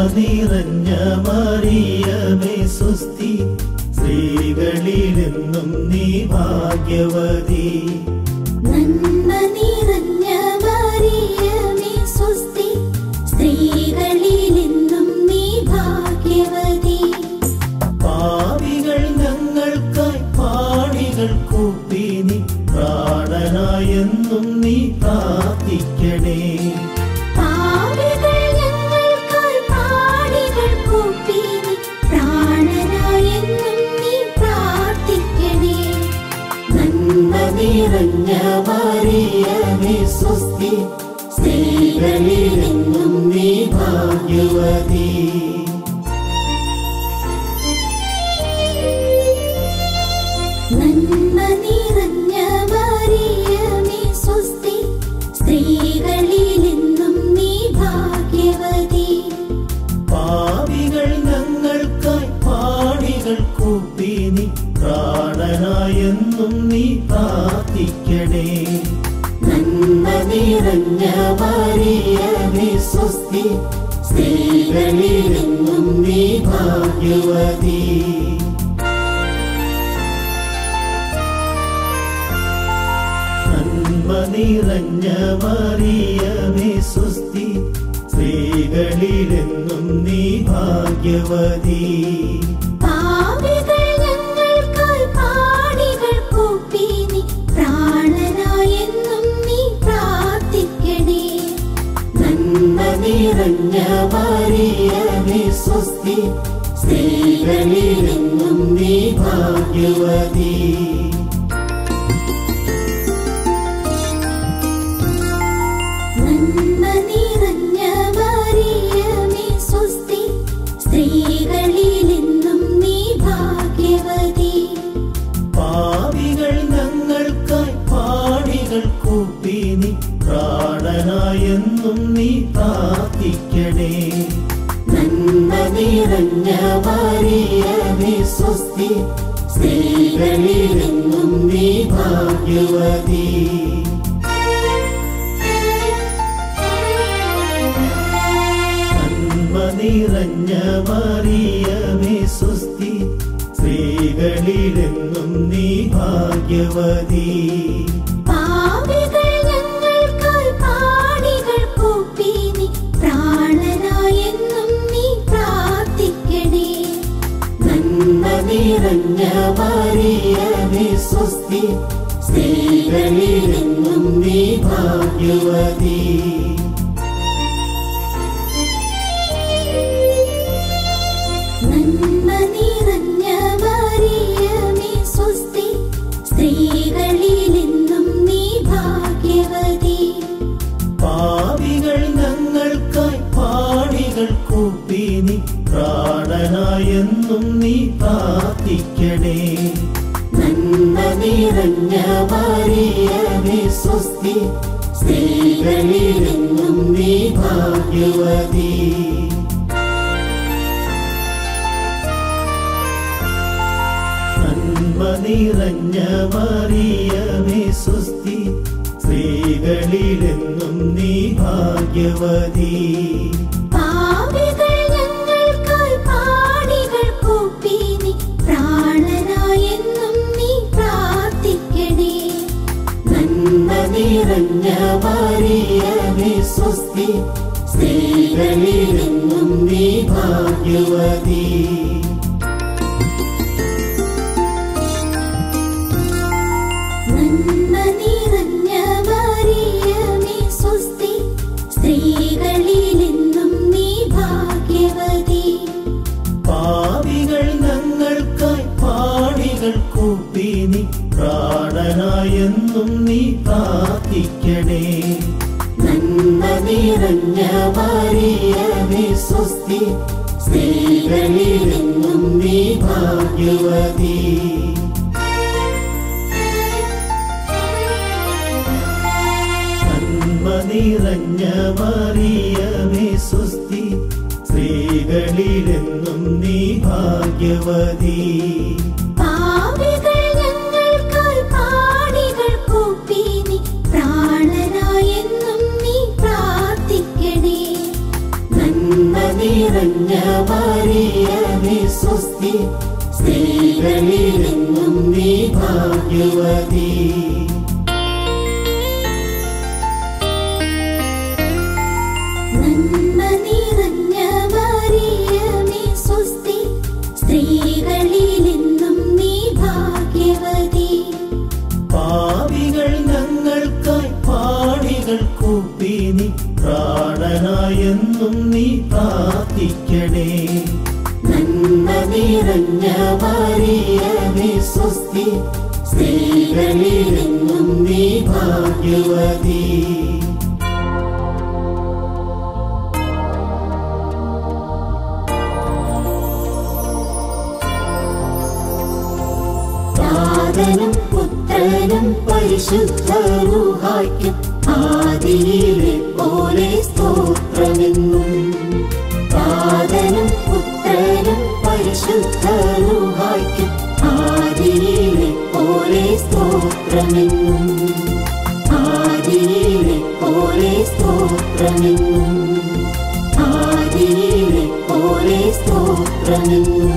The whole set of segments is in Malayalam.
നിറഞ്ഞ മറിയമേ സുസ്തി സ്ത്രീകളിലെന്നും നീ ഭാഗ്യവതി നന്മ നിറഞ്ഞ മറിയമേ സ്വസ്തി സ്ത്രീകളിലെന്നും നീ ഭാഗ്യവതി പാവികൾ ഞങ്ങൾക്കായി പാണികൾ കൂപ്പി നീ പ്രാണനായെന്നും നീ പ്രാർത്ഥിക്കണേ പാപികൾ ഞങ്ങൾക്കായി പാടികൾ കൂപ്പി നീ പ്രാണനായെന്നും നീ പ്രാർത്ഥിക്കണേ നന്മ നിറഞ്ഞ മറിയമേ സുസ്തി സ്ത്രീകളിലെന്നും നീ ഭാഗ്യവതി നന്മ നിറഞ്ഞ മറിയമേ സ്വസ്തി സ്ത്രീകളിലെന്നും നീ ഭാഗ്യവതി പാവികൾ ഞങ്ങൾക്കായി പാണികൾ കൂപ്പി നീ പ്രാണനായെന്നും നീ പ്രാർത്ഥിക്കണേ നന്മ നിറഞ്ഞ മറിയമേ സ്വസ്തി സ്ത്രീകളിലെന്നും നീ ഭാഗ്യവതി നന്മ നിറഞ്ഞ മറിയമേ സുസ്തി സ്ത്രീകളിലെന്നും നീ ഭാഗ്യവതി പാപികൾ ഞങ്ങൾക്കായി പാടികൾ കൂപ്പി നീ പ്രാണനായെന്നും നീ പ്രാർത്ഥിക്കണേ നന്മ നിറഞ്ഞ മറിയമേ സുസ്തി സ്ത്രീകളിലെന്നും നീ ഭാഗ്യവതി നന്മ നിറഞ്ഞ മറിയമേ സ്വസ്തി സ്ത്രീകളിലെന്നും നീ ഭാഗ്യവതി പാവികൾ ഞങ്ങൾക്കായി പാണികൾ കൂപ്പി നീ പ്രാണനായെന്നും നീ പ്രാർത്ഥിക്കണേ നന്മ നിറഞ്ഞ മറിയമേ സ്വസ്തി സ്ത്രീകളിലെന്നും നീ ഭാഗ്യവതി നന്മ നിറഞ്ഞ മറിയമേ സുസ്തി സ്ത്രീകളിലെന്നും നീ ഭാഗ്യവതി പാപികൾ ഞങ്ങൾക്കായി പാടികൾ കൂപ്പി നീ പ്രാണനായെന്നും നീ പ്രാർത്ഥിക്കണേ നന്മ നിറഞ്ഞ മറിയമേ സുസ്തി സ്ത്രീകളിലെന്നും നീ ഭാഗ്യവതി നന്മ നിറഞ്ഞ മറിയമേ സ്വസ്തി സ്ത്രീകളിലെന്നും നീ ഭാഗ്യവതി പാവികൾ ഞങ്ങൾക്കായി പാണികൾ കൂപ്പി നീ പ്രാണനായെന്നും നീ പ്രാർത്ഥിക്കണേ നന്മ നിറഞ്ഞ മറിയമേ സ്വസ്തി സ്ത്രീകളിലെന്നും നീ ഭാഗ്യവതി നന്മ നിറഞ്ഞ മറിയമേ സുസ്തി സ്ത്രീകളിലെന്നും നീ ഭാഗ്യവതി പാപികൾ ഞങ്ങൾക്കായി പാടികൾ കൂപ്പി നീ പ്രാണനായെന്നും നീ പ്രാർത്ഥിക്കണേ നന്മ നിറഞ്ഞ മറിയമേ സുസ്തി സ്ത്രീകളിലെന്നും നീ ഭാഗ്യവതി നന്മ നിറഞ്ഞ മറിയമേ സ്വസ്തി സ്ത്രീകളിലെന്നും നീ ഭാഗ്യവതി പാവികൾ ഞങ്ങൾക്കായി പാണികൾ കൂപ്പി നീ പ്രാണനായെന്നും നീ പ്രാർത്ഥിക്കണേ നന്മ നിറഞ്ഞ മറിയമേ സുസ്തി സ്ത്രീകളിലെന്നും നീ ഭാഗ്യവതി നന്മ നിറഞ്ഞ മറിയമേ സുസ്തി സ്ത്രീകളിലെന്നും നീ ഭാഗ്യവതി പാപികൾ ഞങ്ങൾക്കായി പാടികൾ കൂപ്പി നീ പ്രാണനായെന്നും നീ പ്രാർത്ഥിക്കണേ നന്മ നിറഞ്ഞ സ്ത്രീകളിലെന്നും നീ ഭാഗ്യവതി നന്മ നിറഞ്ഞ മറിയമേ സ്വസ്തി സ്ത്രീകളിലെന്നും നീ ഭാഗ്യവതി പാപികൾ ഞങ്ങൾക്കായി പാടികൾ കൂപ്പി നീ പ്രാണനായെന്നും നീ പ്രാർത്ഥിക്കണേ നന്മ നിറഞ്ഞ മറിയമേ സ്വസ്തി സ്ത്രീകളിലെന്നും നീ ഭാഗ്യവതി താതനും പുത്രനും പരിശുദ്ധരുഹായ്ക്കും ആദിയിലെ പോലെ സ്തോത്രമെന്നും താതനും പുത്രനും പരിശുദ്ധരുഹായ്ക്കും ആദിയിലെ പോലെ സ്തോത്രമെന്നും ആദിയിലെ പോലെ സ്തോത്രമെന്നും ആദിയിലെ പോലെ സ്തോത്രമെന്നും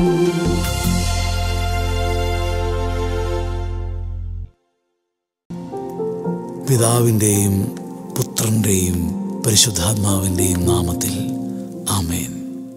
പിതാവിൻ്റെയും പുത്രൻ്റെയും പരിശുദ്ധാത്മാവിൻ്റെയും നാമത്തിൽ ആമേൻ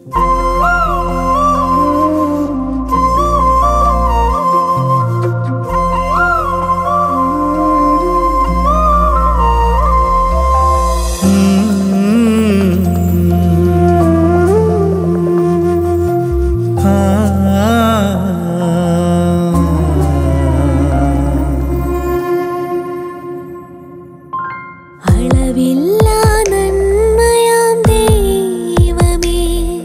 അളവില്ലാ നന്മയാം ദൈവമേ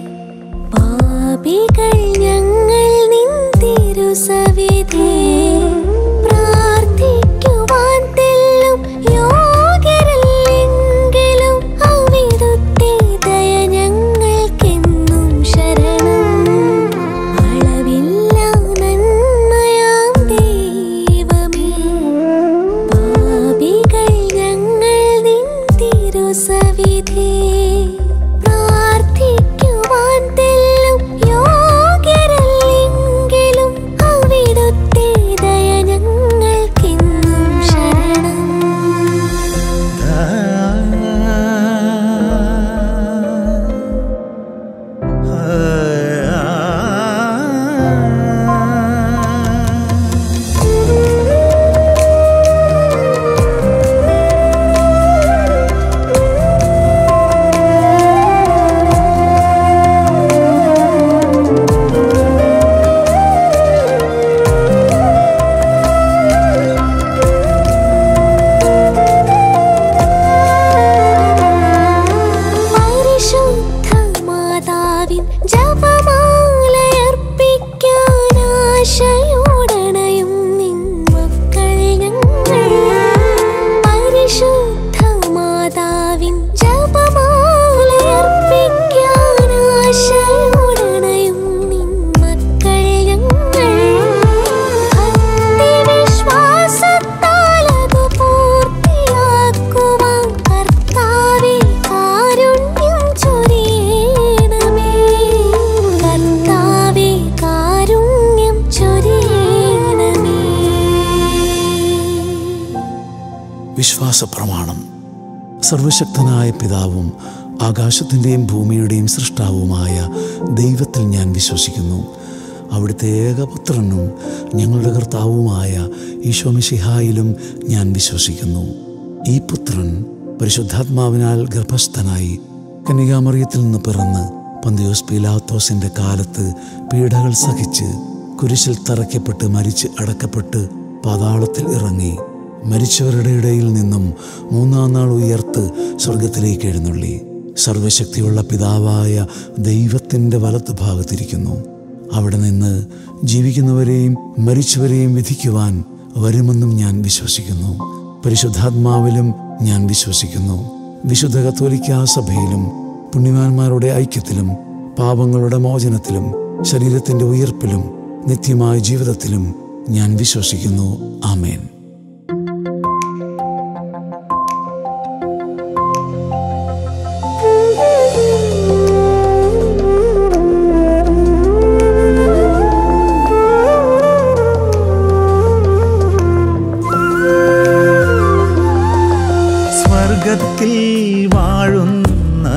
പാപികൾ ഞങ്ങൾ നിൻ തിരുസവിധേ പ്രാർത്ഥിക്കുവാൻ തെല്ലും യോഗ്യരല്ലെങ്കിലും അവിടുത്തെ ദയ ഞങ്ങൾക്കെന്നും ശരണം അളവില്ലാ നന്മയാം ദൈവമേ പാപികൾ ഞങ്ങൾ നിൻ തിരുസവിധേ പ്രാർത്ഥിക്കുവാൻ തെല്ലും യോഗ്യരല്ലെങ്കിലും അവിടുത്തെ ദയ ഞങ്ങൾക്കെന്നും ശരണം പരിശുദ്ധ മാതാവിൻ ജപമാലയർപ്പിക്കാൻ ആശയോടണയും നിൻ മക്കൾ ഞങ്ങൾ പരിശുദ്ധ മാതാവിൻ ജപമാലയർപ്പിക്കാൻ ആശയോടണയും നിൻ മക്കൾ ഞങ്ങൾ ഭക്തിവിശ്വാസത്താൽ അത് പൂർത്തിയാക്കുവാൻ കർത്താവേ കാരുണ്യം ചൊരിയണമേ കർത്താവേ കാരുണ്യം ചൊരിയണമേ വിശ്വാസ പ്രമാണം സർവശക്തനായ പിതാവും ആകാശത്തിൻ്റെയും ഭൂമിയുടെയും സൃഷ്ടാവുമായ ദൈവത്തിൽ ഞാൻ വിശ്വസിക്കുന്നു അവിടുത്തെ ഏകപുത്രനും ഞങ്ങളുടെ കർത്താവുമായ ഈശോമിഷിഹായിലും ഞാൻ വിശ്വസിക്കുന്നു ഈ പുത്രൻ പരിശുദ്ധാത്മാവിനാൽ ഗർഭസ്ഥനായി കന്യകാമറിയത്തിൽ നിന്ന് പിറന്ന് പന്തിയോസ് പീലാത്തോസിന്റെ കാലത്ത് പീഡകൾ സഹിച്ച് കുരിശിൽ തറയ്ക്കപ്പെട്ട് മരിച്ച് അടക്കപ്പെട്ട് പാതാളത്തിൽ ഇറങ്ങി മരിച്ചവരുടെ ഇടയിൽ നിന്നും മൂന്നാം നാൾ ഉയർത്ത് സ്വർഗത്തിലേക്ക് എഴുന്നള്ളി സർവശക്തിയുള്ള പിതാവായ ദൈവത്തിൻ്റെ വലത്ത് ഭാഗത്തിരിക്കുന്നു അവിടെ നിന്ന് ജീവിക്കുന്നവരെയും മരിച്ചവരെയും വിധിക്കുവാൻ വരുമെന്നും ഞാൻ വിശ്വസിക്കുന്നു പരിശുദ്ധാത്മാവിലും ഞാൻ വിശ്വസിക്കുന്നു വിശുദ്ധ കത്തോലിക്കാ സഭയിലും പുണ്യവാന്മാരുടെ ഐക്യത്തിലും പാപങ്ങളുടെ മോചനത്തിലും ശരീരത്തിൻ്റെ ഉയർപ്പിലും നിത്യമായ ജീവിതത്തിലും ഞാൻ വിശ്വസിക്കുന്നു ആമേൻ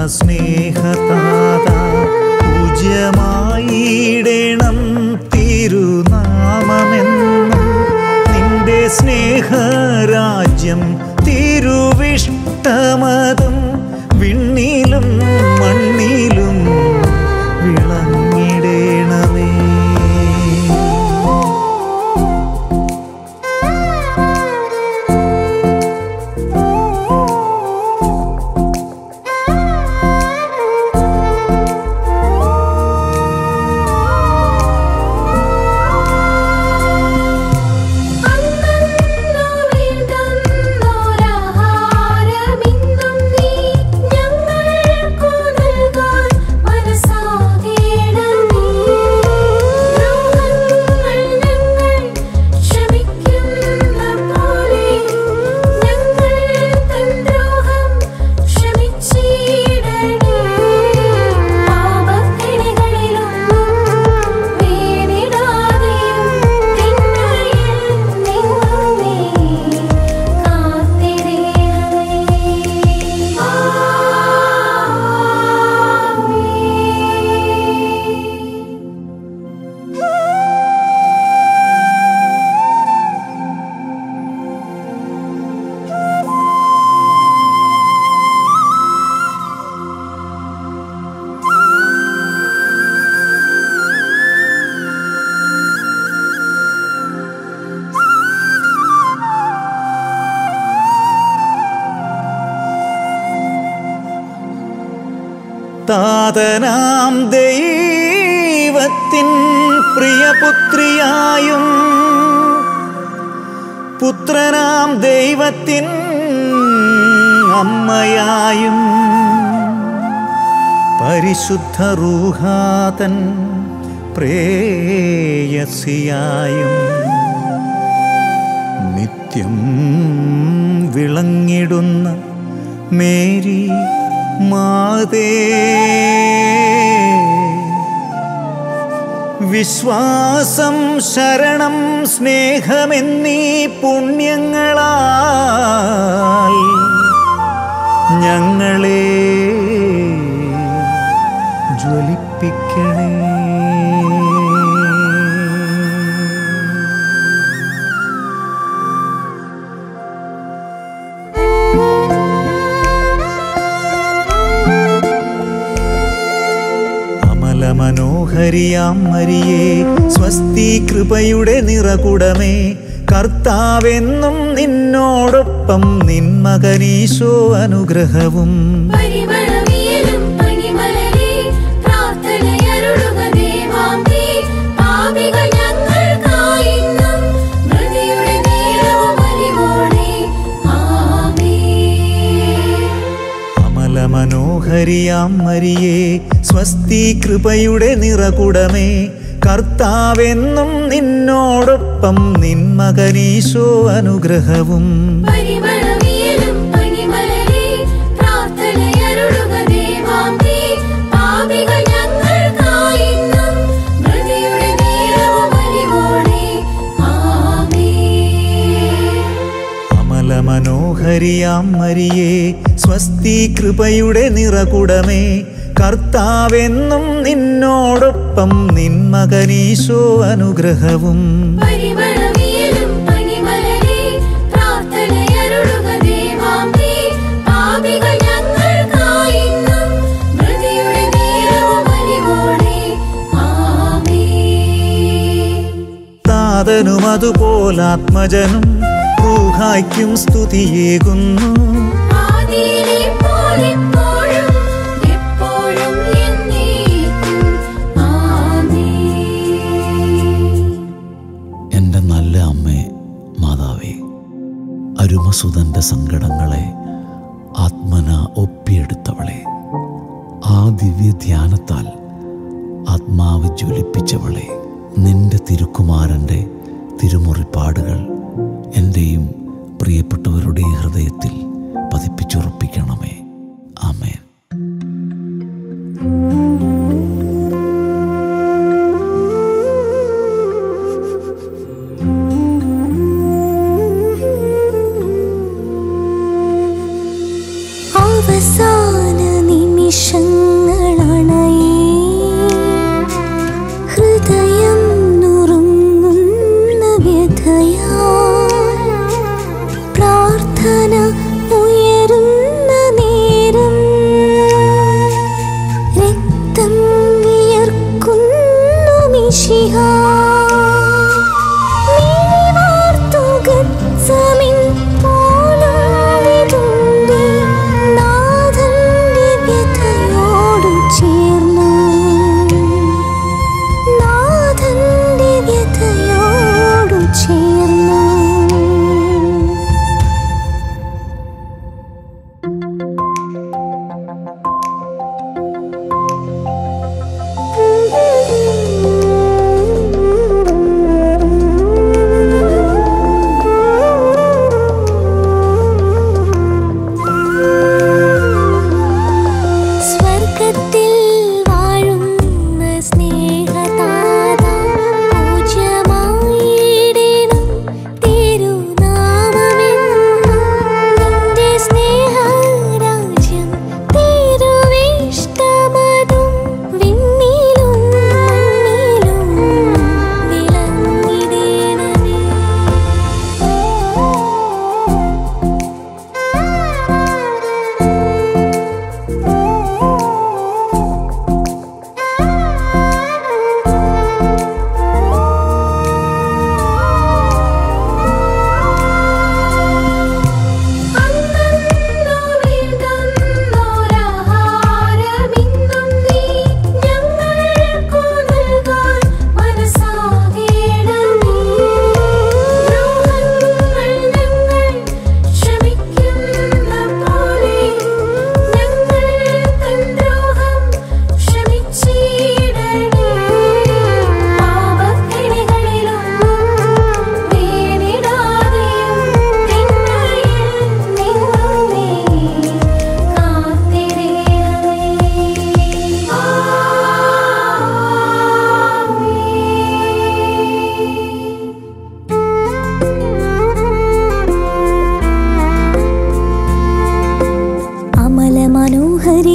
സ്നേഹതാത പൂജ്യമായിടണം തിരുനാമമെന്നും നിന്റെ സ്നേഹരാജ്യം തിരുവിഷ്ടമതും വിണ്ണിലും മണ്ണിലും വിളങ്ങിടേണമേ അന്നന്നു വേണ്ടുന്നോരാഹാരമിന്നും നീ ഞങ്ങൾക്കു നൽകാൻ മനസ്സാകേണമേ. ദ്രോഹങ്ങൾ ഞങ്ങൾ ക്ഷമിക്കുന്ന പോലെ ഞങ്ങൾ തൻ ദ്രോഹം ക്ഷമിച്ചിടണേ. പാപക്കെണികളിലൊന്നും വീണിടാതെയും തിന്മയിൽ നിന്നും നീ കാത്തിടണമേ. ആമേൻ. താതനാം ദൈവത്തിൻ പ്രിയപുത്രിയായും പുത്രനാം ദൈവത്തിൻ അമ്മയായും പരിശുദ്ധ റൂഹാതൻ പ്രേയസിയായും നിത്യം വിളങ്ങിടുന്ന മേരി മാതേ വിശ്വാസം ശരണം സ്നേഹമെന്നീ പുണ്യങ്ങളാൽ ഞങ്ങളെ ജ്വലിപ്പിക്കണേ അമല മനോഹരിയാം മരിയേ സ്വസ്തി കൃപയുടെ നിറകുടമേ കർത്താവെന്നും നിന്നോടൊപ്പം നിൻ മകനീശോ അനുഗ്രഹവും പരിമളവിയലും പണിമലരേ പ്രാർത്ഥനയരുളുക ദേവാംബേ പാപികൾ ഞങ്ങൾക്കായിന്നും മൃതിയുടെ നേരവും അലിവോടെ ആമേൻ അമല മനോഹരിയാം മരിയേ സ്വസ്തി കൃപയുടെ നിറകുടമേ കർത്താവെന്നും നിന്നോടൊപ്പം നിൻ മകനീശോ അനുഗ്രഹവും പരിമളവിയലും പണിമലരേ പ്രാർത്ഥനയരുളുക ദേവാംബേ പാപികൾ ഞങ്ങൾക്കായിന്നും മൃതിയുടെ നേരവും അലിവോടെ ആമേൻ അമല മനോഹരിയാം മരിയേ സ്വസ്തി കൃപയുടെ നിറകുടമേ കർത്താവെന്നും നിന്നോടൊപ്പം നിൻ മകനീശോ അനുഗ്രഹവും പരിമളവിയലും പണിമലരേ പ്രാർത്ഥനയരുളുക ദേവാംബേ പാപികൾ ഞങ്ങൾക്കായിന്നും മൃതിയുടെ നേരവും അലിവോടെ ആമേൻ താതനും അതുപോലാത്മജനും റൂഹായ്ക്കും സ്തുതിയേകുന്നു ആദിയിലെ പോലെപ്പോഴും എപ്പോഴും എന്നേക്കും ആമേൻ എൻ്റെ നല്ല അമ്മേ മാതാവേ അരുമസുതൻ്റെ സങ്കടങ്ങളെ ആത്മന ഒപ്പിയെടുത്തവളെ ആ ദിവ്യ ധ്യാനത്താൽ ആത്മാവ് ജ്വലിപ്പിച്ചവളെ നിന്റെ തിരുക്കുമാരൻ്റെ തിരുമുറിപ്പാടുകൾ എൻ്റെയും പ്രിയപ്പെട്ടവരുടെ ഹൃദയത്തിൽ പതിപ്പിച്ചുറപ്പിക്കണമേ ആമേൻ അവസാന നിമിഷ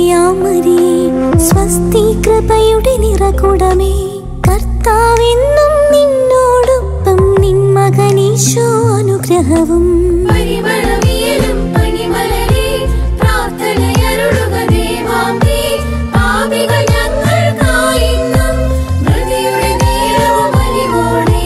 മറിയേ സ്വസ്തി കൃപയുടെ നിറകുടമേ കർത്താവെന്നും നിന്നോടൊപ്പം നിൻ മകനീശോ അനുഗ്രഹവും പരിമളവിയലും പനിമലരെ പ്രാർത്ഥനയരുളുക ദേവാംബേ പാപികൾ ഞങ്ങൾക്കായിന്നും മൃതിയുടെ നേരവും അലിവോടെ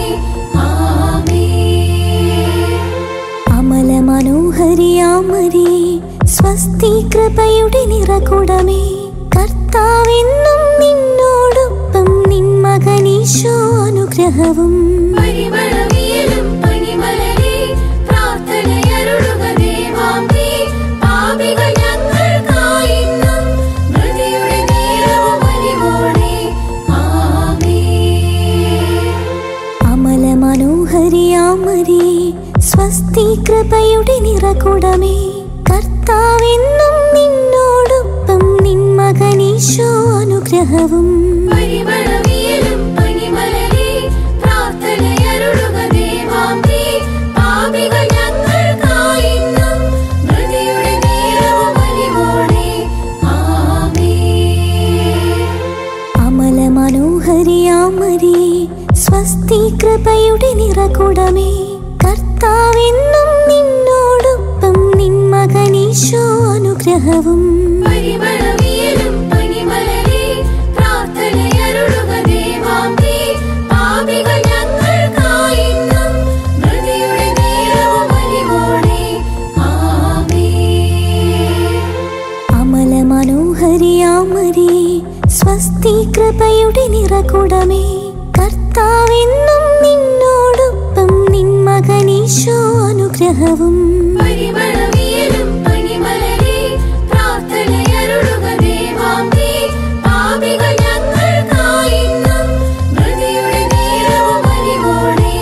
ആമേൻ അമല മനോഹരിയാമരിയേ സ്വസ്തി കൃപയുടെ നിറകുടമേ കർത്താവെന്നും നിന്നോടൊപ്പം നിൻ മകനീശോ അനുഗ്രഹവും പരിമളവിയലും പനിമലരെ പ്രാർത്ഥനയരുളുക ദേവാംബേ പാപികൾ ഞങ്ങൾക്കായിന്നും മൃതിയുടെ നേരവും അലിവോടെ ആമേൻ അമല മനോഹരിയാമരിയേ സ്വസ്തി കൃപയുടെ നിറകുടമേ കർത്താവെന്നും നിന്നോടൊപ്പം നിൻ മകനീശോ അനുഗ്രഹവും പരിമളവിയലും പനിമലരെ പ്രാർത്ഥനയരുളുക ദേവാംബേ പാപികൾ ഞങ്ങൾക്കായിന്നും മൃതിയുടെ നേരവും അലിവോടെ ആമേൻ അമല മനോഹരിയാമരിയേ സ്വസ്തി കൃപയുടെ നിറകുടമേ കർത്താവെന്നും നിന്നോടൊപ്പം നിൻ മകനീശോ അനുഗ്രഹവും പരിമളവിയലും പനിമലരെ പ്രാർത്ഥനയരുളുക ദേവാംബേ പാപികൾ ഞങ്ങൾക്കായിന്നും മൃതിയുടെ നേരവും അലിവോടെ ആമേൻ അമല മനോഹരിയാമരിയേ സ്വസ്തി കൃപയുടെ നിറകുടമേ കർത്താവെന്നും നിന്നോടൊപ്പം നിൻ മകനീശോ അനുഗ്രഹവും പരിമളവിയലും പനിമലരെ പ്രാർത്ഥനയരുളുക ദേവാംബേ പാപികൾ ഞങ്ങൾക്കായിന്നും മൃതിയുടെ നേരവും അലിവോടെ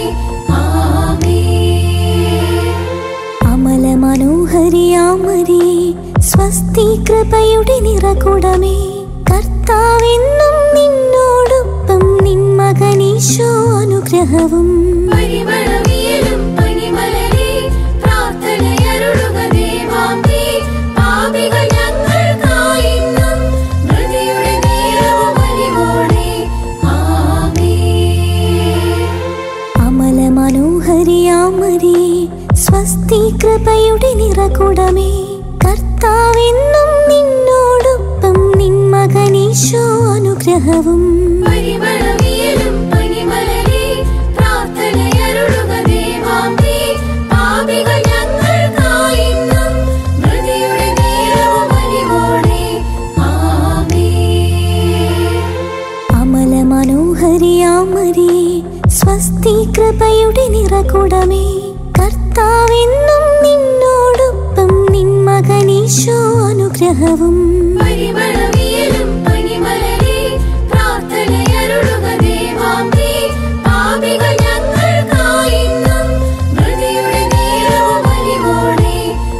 ആമേൻ അമല മനോഹരിയാമരിയേ സ്വസ്തി കൃപയുടെ നിറകുടമേ കർത്താവെന്നും നിന്നോടൊപ്പം നിൻ മകനീശോ അനുഗ്രഹവും പരിമളവിയലും പനിമലരെ പ്രാർത്ഥനയരുളുക ദേവാംബേ പാപികൾ ഞങ്ങൾക്കായിന്നും മൃതിയുടെ നേരവും അലിവോടെ ആമേൻ അമല മനോഹരിയാമരിയേ സ്വസ്തി കൃപയുടെ നിറകുടമേ കർത്താവെന്നും നിന്നോടൊപ്പം നിൻ മകനീശോ അനുഗ്രഹവും പരിമളവിയലും പനിമലരെ പ്രാർത്ഥനയരുളുക ദേവാംബേ പാപികൾ ഞങ്ങൾക്കായിന്നും മൃതിയുടെ നേരവും അലിവോടെ ആമേൻ അമല മനോഹരിയാമരിയേ സ്വസ്തി കൃപയുടെ നിറകുടമേ കർത്താവെന്നും നിന്നോടൊപ്പം നിൻ മകനീശോ അനുഗ്രഹവും പരിമളവിയലും പനിമലരെ പ്രാർത്ഥനയരുളുക ദേവാംബേ പാപികൾ ഞങ്ങൾക്കായിന്നും മൃതിയുടെ നേരവും അലിവോടെ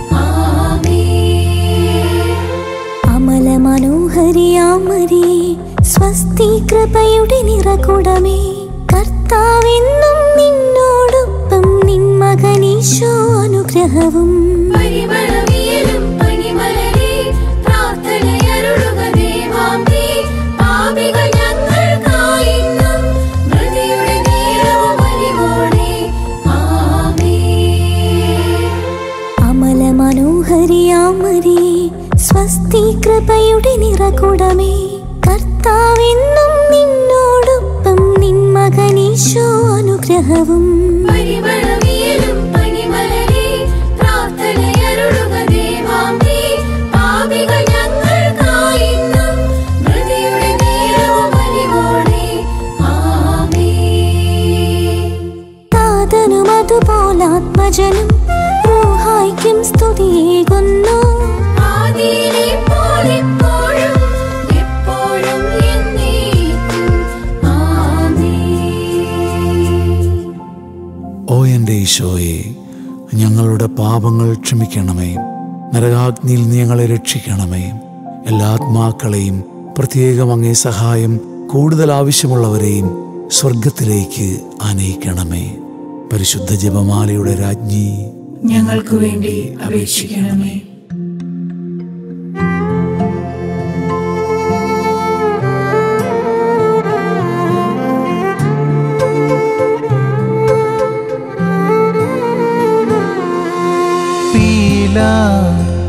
ആമേൻ അമല മനോഹരിയാമരിയേ സ്വസ്തി കൃപയുടെ നിറകുടമേ കർത്താവെന്നും നിന്നോടൊപ്പം നിൻ മകനീശോ അനുഗ്രഹവും പരിമളവിയലും പനിമലരെ പ്രാർത്ഥനയരുളുക ദേവാംബേ പാപികൾ ഞങ്ങൾക്കായിന്നും മൃതിയുടെ നേരവും അലിവോടെ ആമേൻ അമല മനോഹരിയാമരിയേ സ്വസ്തി കൃപയുടെ നിറകുടമേ കർത്താവെന്നും നിന്നോടൊപ്പം നിൻ മകനീശോ അനുഗ്രഹവും പരിമളവിയലും പനിമലരെ പ്രാർത്ഥനയരുളുക ദേവാംബേ പാപികൾ ഞങ്ങൾക്കായിന്നും മൃതിയുടെ നേരവും അലിവോടെ ആമേൻ താതനും അതുപോലാത്മജനും റൂഹായ്ക്കും സ്തുതിയേകുന്നു ആദിയിലെ പോലെപ്പോഴും എപ്പോഴും എന്നേക്കും ആമേൻ ഓ എൻ്റെ ഈശോയെ ഞങ്ങളുടെ പാപങ്ങൾ ക്ഷമിക്കണമേ നരകാഗ്നിയിൽ നീ ഞങ്ങളെ രക്ഷിക്കണമേ എല്ലാ ആത്മാക്കളെയും പ്രത്യേകം അങ്ങേ സഹായം കൂടുതൽ ആവശ്യമുള്ളവരെയും സ്വർഗത്തിലേക്ക് ആനയിക്കണമേ പരിശുദ്ധ ജപമാലയുടെ രാജ്ഞി ഞങ്ങൾക്ക് വേണ്ടി അപേക്ഷിക്കണമേ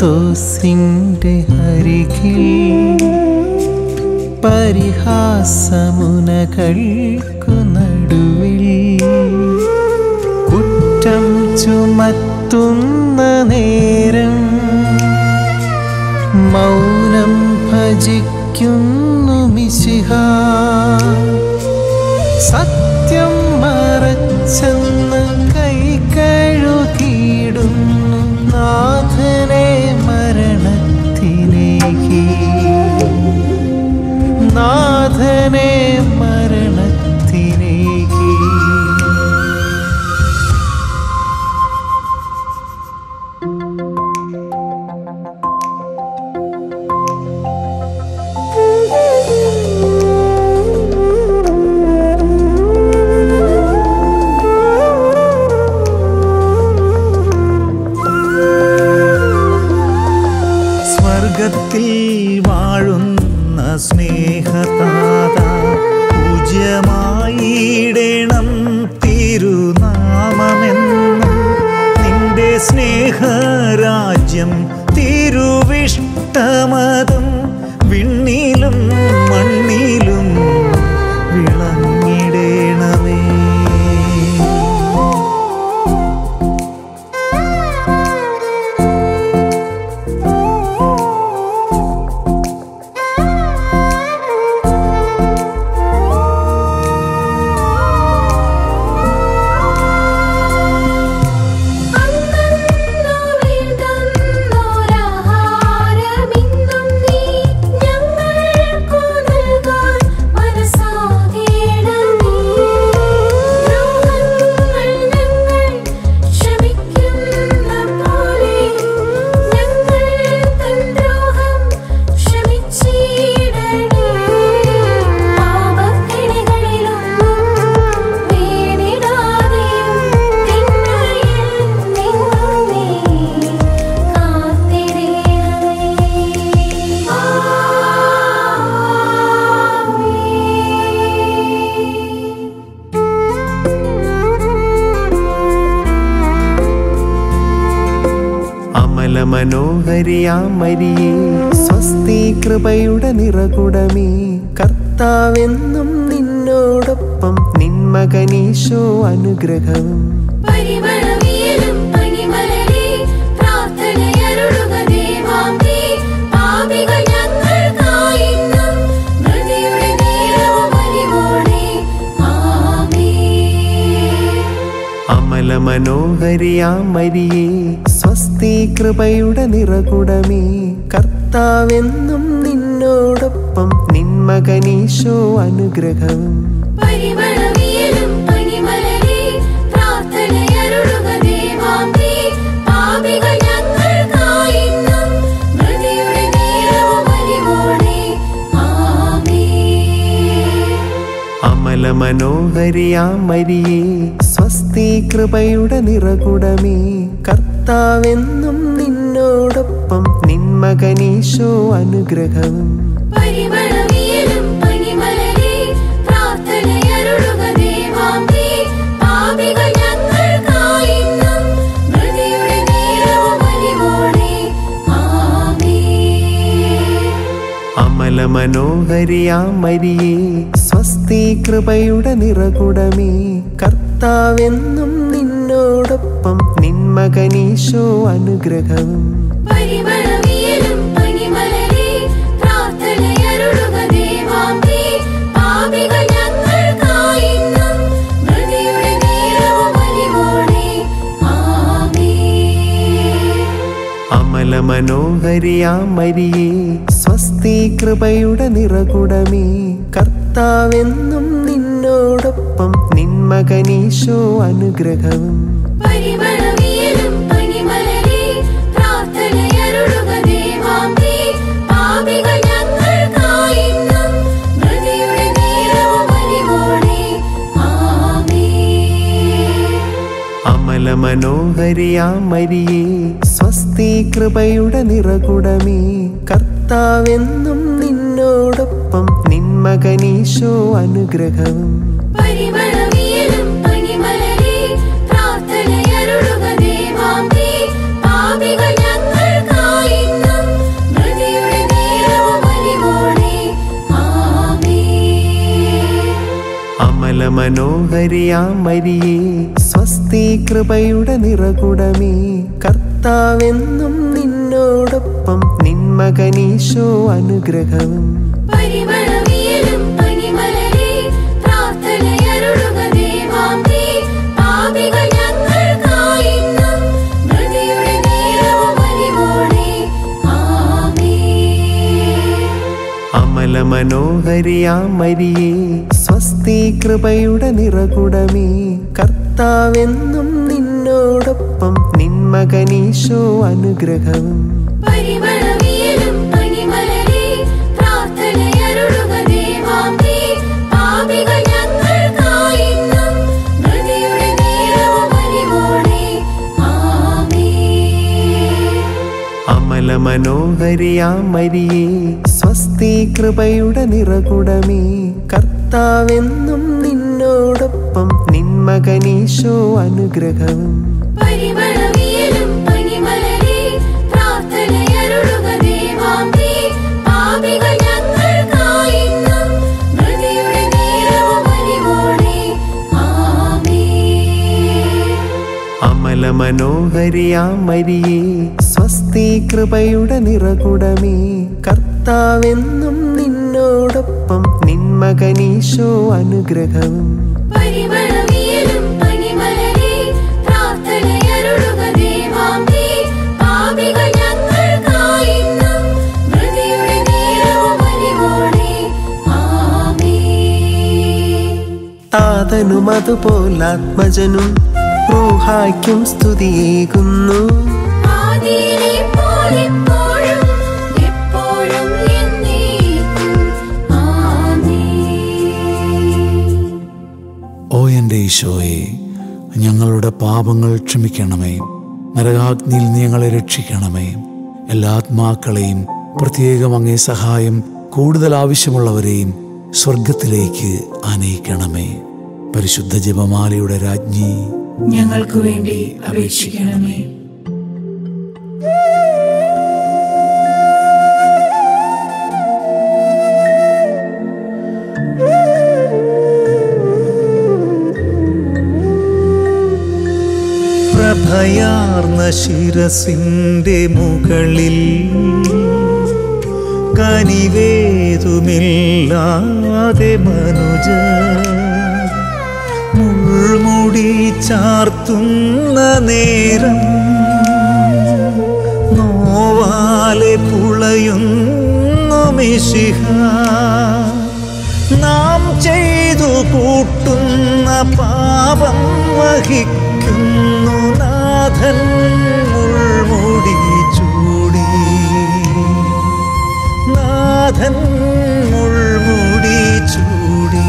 പീലാത്തോസിൻ്റെ അരികിൽ പരിഹാസമുനകൾക്കു നടുവിൽ കുറ്റം ചുമത്തുന്ന നേരം മൗനം ഭജിക്കുന്നു മിശിഹ സത്യം മറച്ചെന്ന് കൈ കഴുകിയിടുന്നു നാഥനെ മരണത്തിലേക്ക് നാഥനെ മരണത്തിലേക്ക് സ്വർഗത്തിൽ വാഴുന്ന സ്നേഹതാത പൂജ്യമായിടണം തിരുനാമമെന്നും നിന്റെ സ്നേഹരാജ്യം തിരുവിഷ്ടമതും വിണ്ണിലും മണ്ണിലും വിളങ്ങിടേണമേ അന്നു വേണ്ടുന്നോരാഹാരമിന്നും നീ ഞങ്ങൾക്കു നൽകാൻ മനസ്സാകേണമേ. ദ്രോഹങ്ങൾ ഞങ്ങൾ ക്ഷമിക്കുന്ന പോലെ ഞങ്ങൾ തൻ ദ്രോഹം ക്ഷമിച്ചിടണേ. പാപക്കെണികളിലൊന്നും വീണിടാതെയും തിന്മയിൽ നിന്നും നീ കാത്തിടണമേ. ആമേൻ. അമല മനോഹരിയാമരിയേ സ്വസ്തി കൃപയുടെ നിറകുടമേ കർത്താവെന്നും നിന്നോടൊപ്പം നിന്മകനീശോ അനുഗ്രഹവും പരിമളവിയലും പനിമലരെ പ്രാർത്ഥനയരുളുക ദേവാംബേ. പാപികൾ ഞങ്ങൾക്കായിന്നും മൃതിയുടെ നേരവും അലിവോടെ. ആമേൻ. അമല മനോഹരിയാമരിയേ സ്വസ്തി കൃപയുടെ നിറകുടമേ കർത്താവെന്നും നിന്നോടൊപ്പം നിന്മകനീശോ അനുഗ്രഹവും പരിമളവിയലും പനിമലരെ പ്രാർത്ഥനയരുളുക ദേവാംബേ. പാപികൾ ഞങ്ങൾക്കായിന്നും മൃതിയുടെ നേരവും അലിവോടെ. ആമേൻ. അമല മനോഹരിയാമരിയേ സ്വസ്തി കൃപയുടെ നിറകുടമേ കർത്താവെന്നും നിന്നോടൊപ്പം നിന്മകനീശോ അനുഗ്രഹവും പരിമളവിയലും പനിമലരെ പ്രാർത്ഥനയരുളുക ദേവാംബേ. പാപികൾ ഞങ്ങൾക്കായിന്നും മൃതിയുടെ നേരവും അലിവോടെ. ആമേൻ. അമല മനോഹരിയാമരിയേ സ്വസ്തി കൃപയുടെ നിറകുടമേ കർത്താവെന്നും നിന്നോടൊപ്പം നിന്മകനീശോ അനുഗ്രഹവും പരിമളവിയലും പനിമലരെ പ്രാർത്ഥനയരുളുക ദേവാംബേ. പാപികൾ ഞങ്ങൾക്കായിന്നും മൃതിയുടെ നേരവും അലിവോടെ. ആമേൻ. അമല മനോഹരിയാമരിയേ സ്വസ്തി കൃപയുടെ നിറകുടമേ കർത്താവെന്നും നിന്നോടൊപ്പം നിന്മകനീശോ അനുഗ്രഹവും പരിമളവിയലും പനിമലരെ പ്രാർത്ഥനയരുളുക ദേവാംബേ. പാപികൾ ഞങ്ങൾക്കായിന്നും മൃതിയുടെ നേരവും അലിവോടെ. ആമേൻ. അമല മനോഹരിയാമരിയേ സ്വസ്തി കൃപയുടെ നിറകുടമേ കർത്താവെന്നും നിന്നോടൊപ്പം നിന്മകനീശോ അനുഗ്രഹവും പരിമളവിയലും പനിമലരെ പ്രാർത്ഥനയരുളുക ദേവാംബേ. പാപികൾ ഞങ്ങൾക്കായി അമലമനോഹരിയാമരിയേ സ്വസ്തി കൃപയുടെ നിറകുടമേ കർത്താവെന്നും നിന്നോടൊപ്പം നിന്മകനീശോ അനുഗ്രഹവും പരിമളവിയലും പനിമലരെ പ്രാർത്ഥനയരുളുക ദേവാംബേ പാപികൾ ഞങ്ങൾക്കായിന്നും മൃതിയുടെ നേരവും അലിവോടെ ആമേൻ അമലമനോഹരിയാമരിയേ സ്വസ്തി കൃപയുടെ നിറകുടമേ കർത്താവെന്നും നിന്നോടൊപ്പം നിന്മകനീശോ അനുഗ്രഹവും പരിമളവിയലും പനിമലരെ പ്രാർത്ഥനയരുളുക ദേവാംബേ പാപികൾ ഞങ്ങൾക്കായിന്നും മൃതിയുടെ നേരവും അലിവോടെ ആമേൻ അമലമനോഹരിയാമരിയേ സ്വസ്തി കൃപയുടെ നിറകുടമേ കർത്താവെന്നും നിന്നോടൊപ്പം നിന്മകനീശോ അനുഗ്രഹവും പരിമളവിയലും പനിമലരെ പ്രാർത്ഥനയരുളുക ദേവാംബേ പാപികൾ ഞങ്ങൾക്കായിന്നും മൃതിയുടെ നേരവും അലിവോടെ ആമേൻ അമലമനോഹരിയാമരിയേ സ്വസ്തി കൃപയുടെ നിറകുടമേ കർത്താവെന്നും നിന്നോടൊപ്പം നിന്മകനീശോ അനുഗ്രഹവും പരിമളവിയലും പനിമലരെ പ്രാർത്ഥനയരുളുക ദേവാംബേ പാപികൾ ഞങ്ങൾക്കായിന്നും മൃതിയുടെ നേരവും അലിവോടെ ആമേൻ താതനും അതുപോലാത്മജനും റൂഹായ്ക്കും സ്തുതിയേകുന്നു ആദിയിലെ പോലെപ്പോഴും എപ്പോഴും എന്നേക്കും ആമേൻ ഓ എൻ്റെ ഈശോയെ ഞങ്ങളുടെ പാപങ്ങൾ ക്ഷമിക്കണമേ നരകാഗ്നിയിൽ നീ ഞങ്ങളെ രക്ഷിക്കണമേ എല്ലാ ആത്മാക്കളെയും പ്രത്യേകം അങ്ങേ സഹായം കൂടുതൽ ആവശ്യമുള്ളവരെയും സ്വർഗത്തിലേക്ക് ആനയിക്കണമേ പരിശുദ്ധ ജപമാലയുടെ രാജ്ഞി ഞങ്ങൾക്ക് വേണ്ടി അപേക്ഷിക്കണമേ പ്രഭയാർന്ന ശിരസിന്റെ മുകളിൽ കനിവേതുമില്ലാതെ മനുജ മുൾമുടി ചാർത്തുന്ന നേരം നോവാലെ പുളയുന്നു മിശിഹ നാം ചെയ്തു കൂട്ടുന്ന പാപം വഹിക്കുന്നു നാഥൻ മുൾമുടി ചൂടി നാഥൻ മുൾമുടി ചൂടി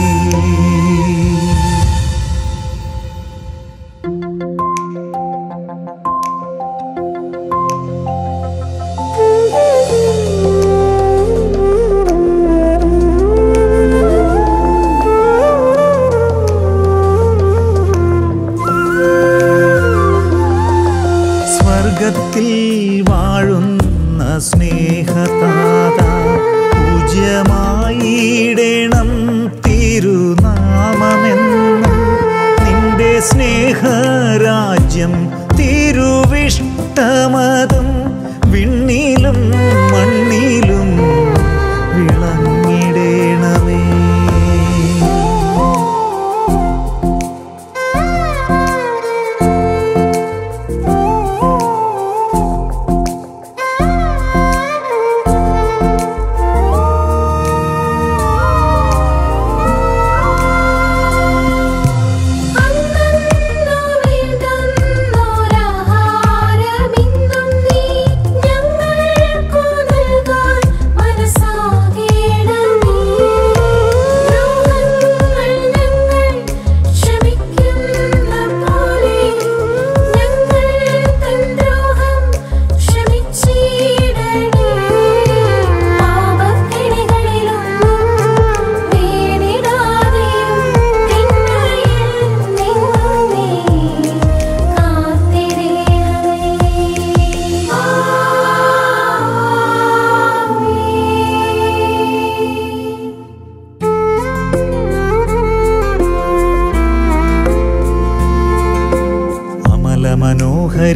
സ്വർഗത്തിൽ വാഴുന്ന സ്നേഹതാത പൂജ്യമായിടണം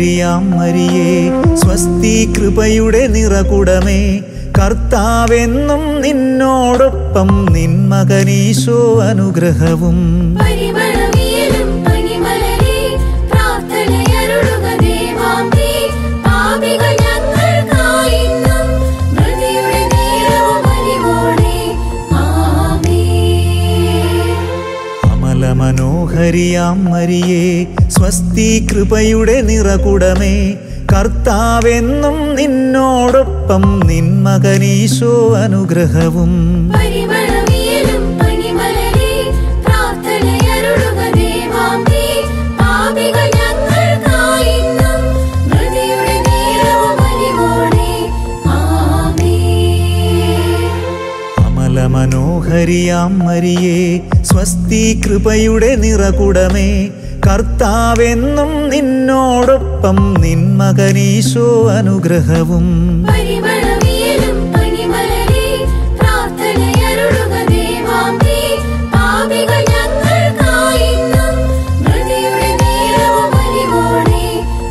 മനോഹരിയാം മരിയേ സ്വസ്തി കൃപയുടെ നിറകുടമേ കർത്താവെന്നും നിന്നോടൊപ്പം നിൻ മകനീശോ അനുഗ്രഹവും പരിമളവിയലും പനിമലരെ പ്രാർത്ഥനയരുളുക ദേവാംബേ. പാപികൾ ഞങ്ങൾക്കായിന്നും മൃതിയുടെ നേരവും അലിവോടെ. ആമേൻ. അമല മനോഹരിയാം മരിയേ സ്വസ്തി കൃപയുടെ നിറകുടമേ കർത്താവെന്നും നിന്നോടൊപ്പം നിൻ മകനീശോ അനുഗ്രഹവും പരിമളവിയലും പനിമലരെ പ്രാർത്ഥനയരുളുക ദേവാംബേ. പാപികൾ ഞങ്ങൾക്കായിന്നും മൃതിയുടെ നേരവും അലിവോടെ. ആമേൻ. അമല മനോഹരിയാം മരിയേ സ്വസ്തി കൃപയുടെ നിറകുടമേ കർത്താവെന്നും നിന്നോടൊപ്പം നിൻ മകനീശോ അനുഗ്രഹവും പരിമളവിയലും പനിമലരെ പ്രാർത്ഥനയരുളുക ദേവാംബേ. പാപികൾ ഞങ്ങൾക്കായിന്നും മൃതിയുടെ നേരവും അലിവോടെ.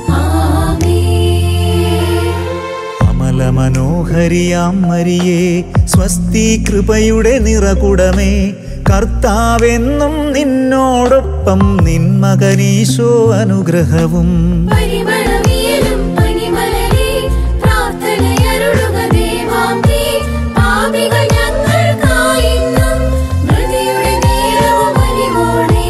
ആമേൻ. അമല മനോഹരിയാം മരിയേ സ്വസ്തി കൃപയുടെ നിറകുടമേ കർത്താവെന്നും നിന്നോടൊപ്പം നിൻ മകനീശോ അനുഗ്രഹവും പരിമളവിയലും പനിമലരെ പ്രാർത്ഥനയരുളുക ദേവാംബേ. പാപികൾ ഞങ്ങൾക്കായിന്നും മൃതിയുടെ നേരവും അലിവോടെ.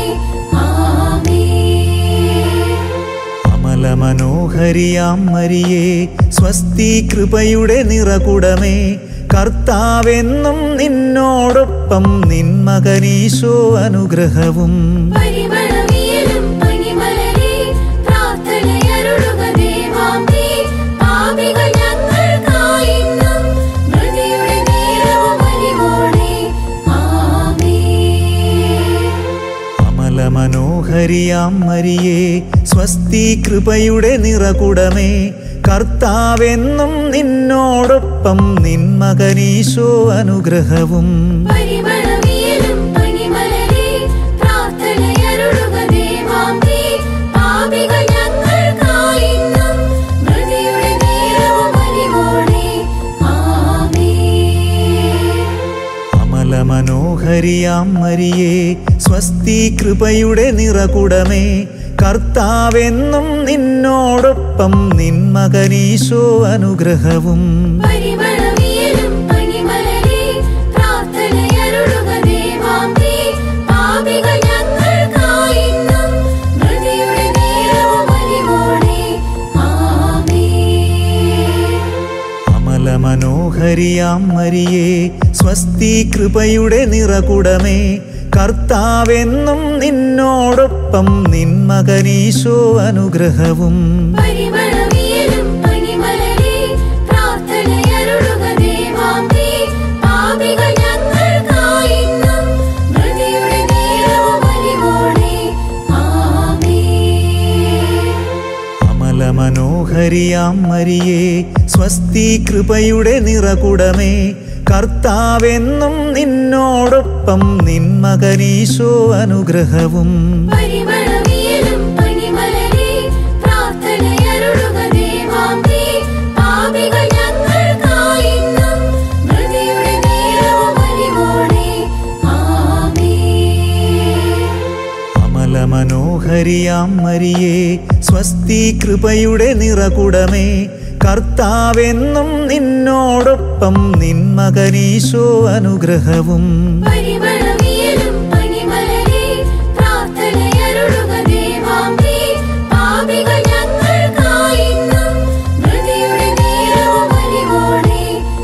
ആമേൻ. അമല മനോഹരിയാം മരിയേ സ്വസ്തി കൃപയുടെ നിറകുടമേ കർത്താവെന്നും നിന്നോടൊപ്പം നിൻ മകനീശോ അനുഗ്രഹവും പരിമളവിയലും പനിമലരെ പ്രാർത്ഥനയരുളുക ദേവാംബേ. പാപികൾ ഞങ്ങൾക്കായിന്നും മൃതിയുടെ നേരവും അലിവോടെ. ആമേൻ. അമല മനോഹരിയാം മരിയേ സ്വസ്തി കൃപയുടെ നിറകുടമേ കർത്താവെന്നും നിന്നോടൊപ്പം നിൻ മകനീശോ അനുഗ്രഹവും പരിമളവിയലും പനിമലരെ പ്രാർത്ഥനയരുളുക ദേവാംബേ. പാപികൾ ഞങ്ങൾക്കായിന്നും മൃതിയുടെ നേരവും അലിവോടെ. ആമേൻ. അമല മനോഹരിയാം മരിയേ സ്വസ്തി കൃപയുടെ നിറകുടമേ കർത്താവെന്നും നിന്നോടൊപ്പം നിൻ മകനീശോ അനുഗ്രഹവും പരിമളവിയലും പനിമലരെ പ്രാർത്ഥനയരുളുക ദേവാംബേ. പാപികൾ ഞങ്ങൾക്കായിന്നും മൃതിയുടെ നേരവും അലിവോടെ. ആമേൻ. അമല മനോഹരിയാം മരിയേ സ്വസ്തി കൃപയുടെ നിറകുടമേ കർത്താവെന്നും നിന്നോടൊപ്പം നിൻ മകനീശോ അനുഗ്രഹവും പരിമളവിയലും പനിമലരെ പ്രാർത്ഥനയരുളുക ദേവാംബേ. പാപികൾ ഞങ്ങൾക്കായിന്നും മൃതിയുടെ നേരവും അലിവോടെ. ആമേൻ. അമല മനോഹരിയാം മരിയേ സ്വസ്തി കൃപയുടെ നിറകുടമേ കർത്താവെന്നും നിന്നോടൊപ്പം നിൻ മകനീശോ അനുഗ്രഹവും പരിമളവിയലും പനിമലരെ പ്രാർത്ഥനയരുളുക ദേവാംബേ. പാപികൾ ഞങ്ങൾക്കായിന്നും മൃതിയുടെ നേരവും അലിവോടെ. ആമേൻ. അമല മനോഹരിയാം മരിയേ സ്വസ്തി കൃപയുടെ നിറകുടമേ കർത്താവെന്നും നിന്നോടൊപ്പം നിൻ മകനീശോ അനുഗ്രഹവും പരിമളവിയലും പനിമലരെ പ്രാർത്ഥനയരുളുക ദേവാംബേ. പാപികൾ ഞങ്ങൾക്കായിന്നും മൃതിയുടെ നേരവും അലിവോടെ.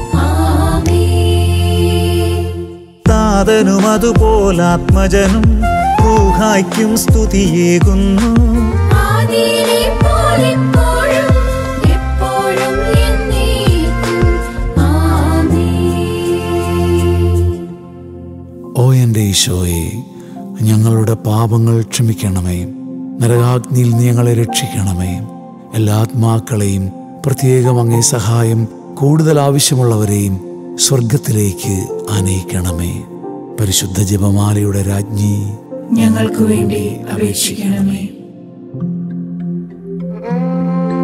ആമേൻ. താതനും അതുപോലാത്മജനും റൂഹായ്ക്കും സ്തുതിയേകുന്നു ആദിയിലെ പോലെപ്പോഴും എപ്പോഴും എന്നേക്കും. ആമേൻ. ഓ എൻ്റെ ഈശോയെ ഞങ്ങളുടെ പാപങ്ങൾ ക്ഷമിക്കണമേ നരകാഗ്നിയിൽ നീ ഞങ്ങളെ രക്ഷിക്കണമേ എല്ലാ ആത്മാക്കളെയും പ്രത്യേകം അങ്ങേ സഹായം കൂടുതൽ ആവശ്യമുള്ളവരെയും സ്വർഗത്തിലേക്ക് ആനയിക്കണമേ പരിശുദ്ധ ജപമാലയുടെ രാജ്ഞി ഞങ്ങൾക്ക് വേണ്ടി അപേക്ഷിക്കണമേ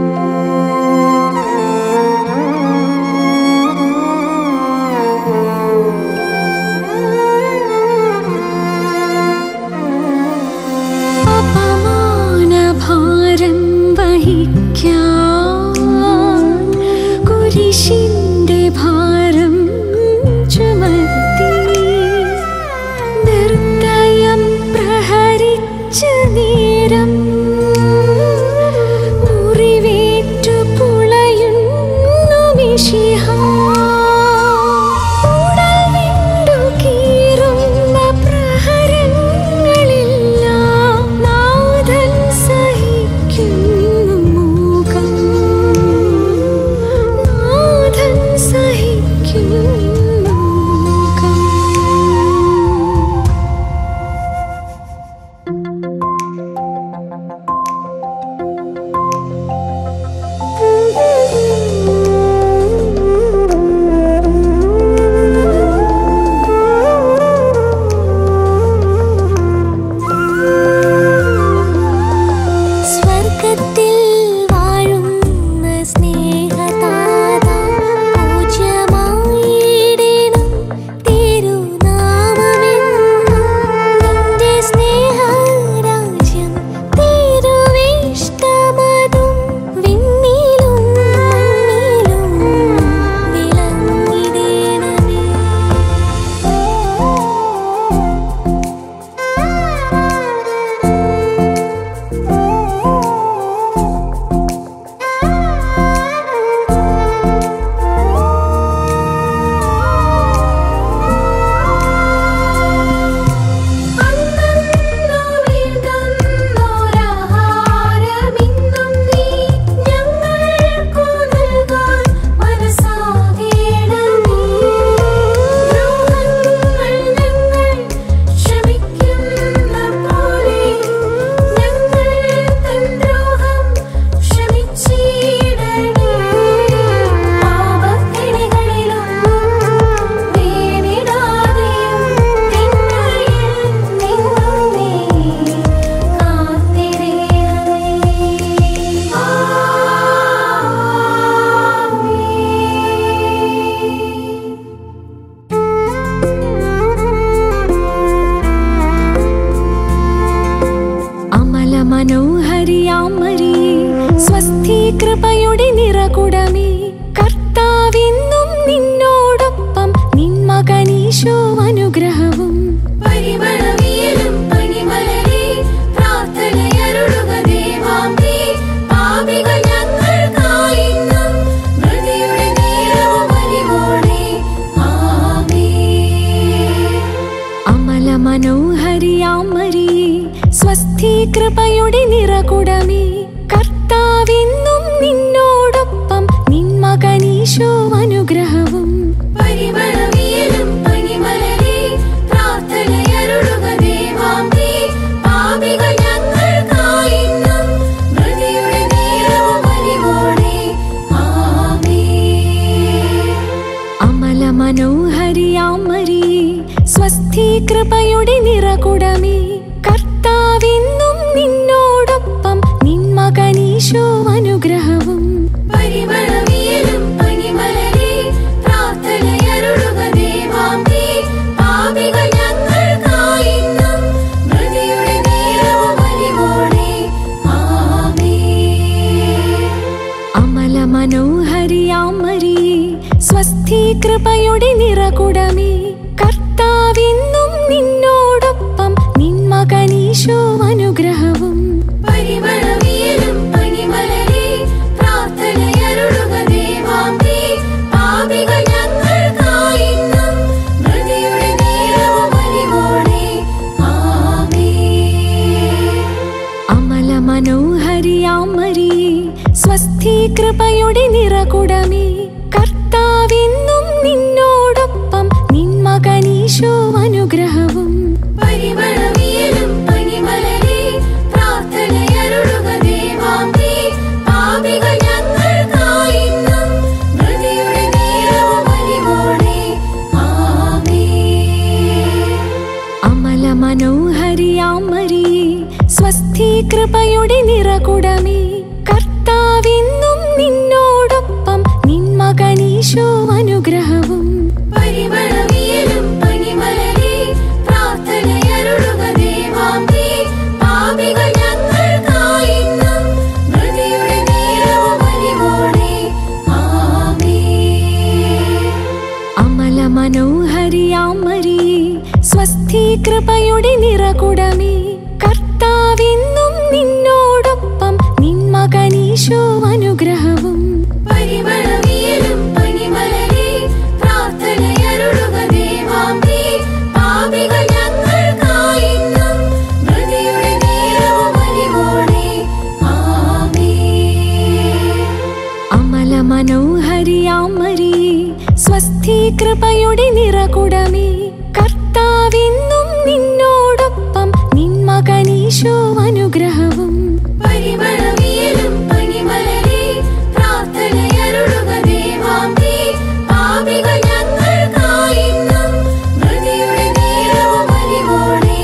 മനോഹരിയാം മരിയേ സ്വസ്തി കൃപയുടെ നിറകുടമേ കർത്താവെന്നും നിന്നോടൊപ്പം നിൻ മകനീശോ അനുഗ്രഹവും പരിമളവിയലും പണിമലരെ പ്രാർത്ഥനയരുളുക ദേവാംബേ പാപികൾ ഞങ്ങൾക്കായിന്നും മൃതിയുടെ നേരവും അലിവോടെ ആമേൻ അമല മനോഹരിയാം മരിയേ സ്വസ്തി കൃപയുടെ നിറകുടമേ കർത്താവെന്നും നിന്നോടൊപ്പം നിൻ മകനീശോ അനുഗ്രഹവും പരിമളവിയലും പണിമലരെ പ്രാർത്ഥനയരുളുക ദേവാംബേ പാപികൾ ഞങ്ങൾക്കായിന്നും മൃതിയുടെ നേരവും അലിവോടെ ആമേൻ അമല മനോഹരിയാം മരിയേ സ്വസ്തി കൃപയുടെ നിറകുടമേ കർത്താവെന്നും നിന്നോടൊപ്പം നിൻ മകനീശോ അനുഗ്രഹവും പരിമളവിയലും പണിമലരെ പ്രാർത്ഥനയരുളുക ദേവാംബേ പാപികൾ ഞങ്ങൾക്കായിന്നും മൃതിയുടെ നേരവും അലിവോടെ ആമേൻ അമല മനോഹരിയാം മരിയേ സ്വസ്തി കൃപയുടെ നിറകുടമേ കർത്താവെന്നും നിന്നോടൊപ്പം നിൻ മകനീശോ അനുഗ്രഹവും പരിമളവിയലും പണിമലരെ പ്രാർത്ഥനയരുളുക ദേവാംബേ പാപികൾ ഞങ്ങൾക്കായിന്നും മൃതിയുടെ നേരവും അലിവോടെ ആമേൻ അമല മനോഹരിയാം മരിയേ സ്വസ്തി കൃപയുടെ നിറകുടമേ കർത്താവെന്നും നിന്നോടൊപ്പം നിൻ മകനീശോ അനുഗ്രഹവും പരിമളവിയലും പണിമലരെ പ്രാർത്ഥനയരുളുക ദേവാംബേ പാപികൾ ഞങ്ങൾക്കായിന്നും മൃതിയുടെ നേരവും അലിവോടെ ആമേൻ അമല മനോഹരിയാം മരിയേ സ്വസ്തി കൃപയുടെ നിറകുടമേ കർത്താവെന്നും നിന്നോടൊപ്പം നിൻ മകനീശോ അനുഗ്രഹവും പരിമളവിയലും പണിമലരെ പ്രാർത്ഥനയരുളുക ദേവാംബേ പാപികൾ ഞങ്ങൾക്കായിന്നും മൃതിയുടെ നേരവും അലിവോടെ ആമേൻ അമല മനോഹരിയാം മരിയേ സ്വസ്തി കൃപയുടെ നിറകുടമേ കർത്താവെന്നും നിന്നോടൊപ്പം നിൻ മകനീശോ അനുഗ്രഹവും പരിമളവിയലും പണിമലരെ പ്രാർത്ഥനയരുളുക ദേവാംബേ പാപികൾ ഞങ്ങൾക്കായിന്നും മൃതിയുടെ നേരവും അലിവോടെ ആമേൻ അമല മനോഹരിയാം മരിയേ സ്വസ്തി കൃപയുടെ നിറകുടമേ കർത്താവെന്നും നിന്നോടൊപ്പം നിൻ മകനീശോ അനുഗ്രഹവും പരിമളവിയലും പണിമലരെ പ്രാർത്ഥനയരുളുക ദേവാംബേ പാപികൾ ഞങ്ങൾക്കായിന്നും മൃതിയുടെ നേരവും അലിവോടെ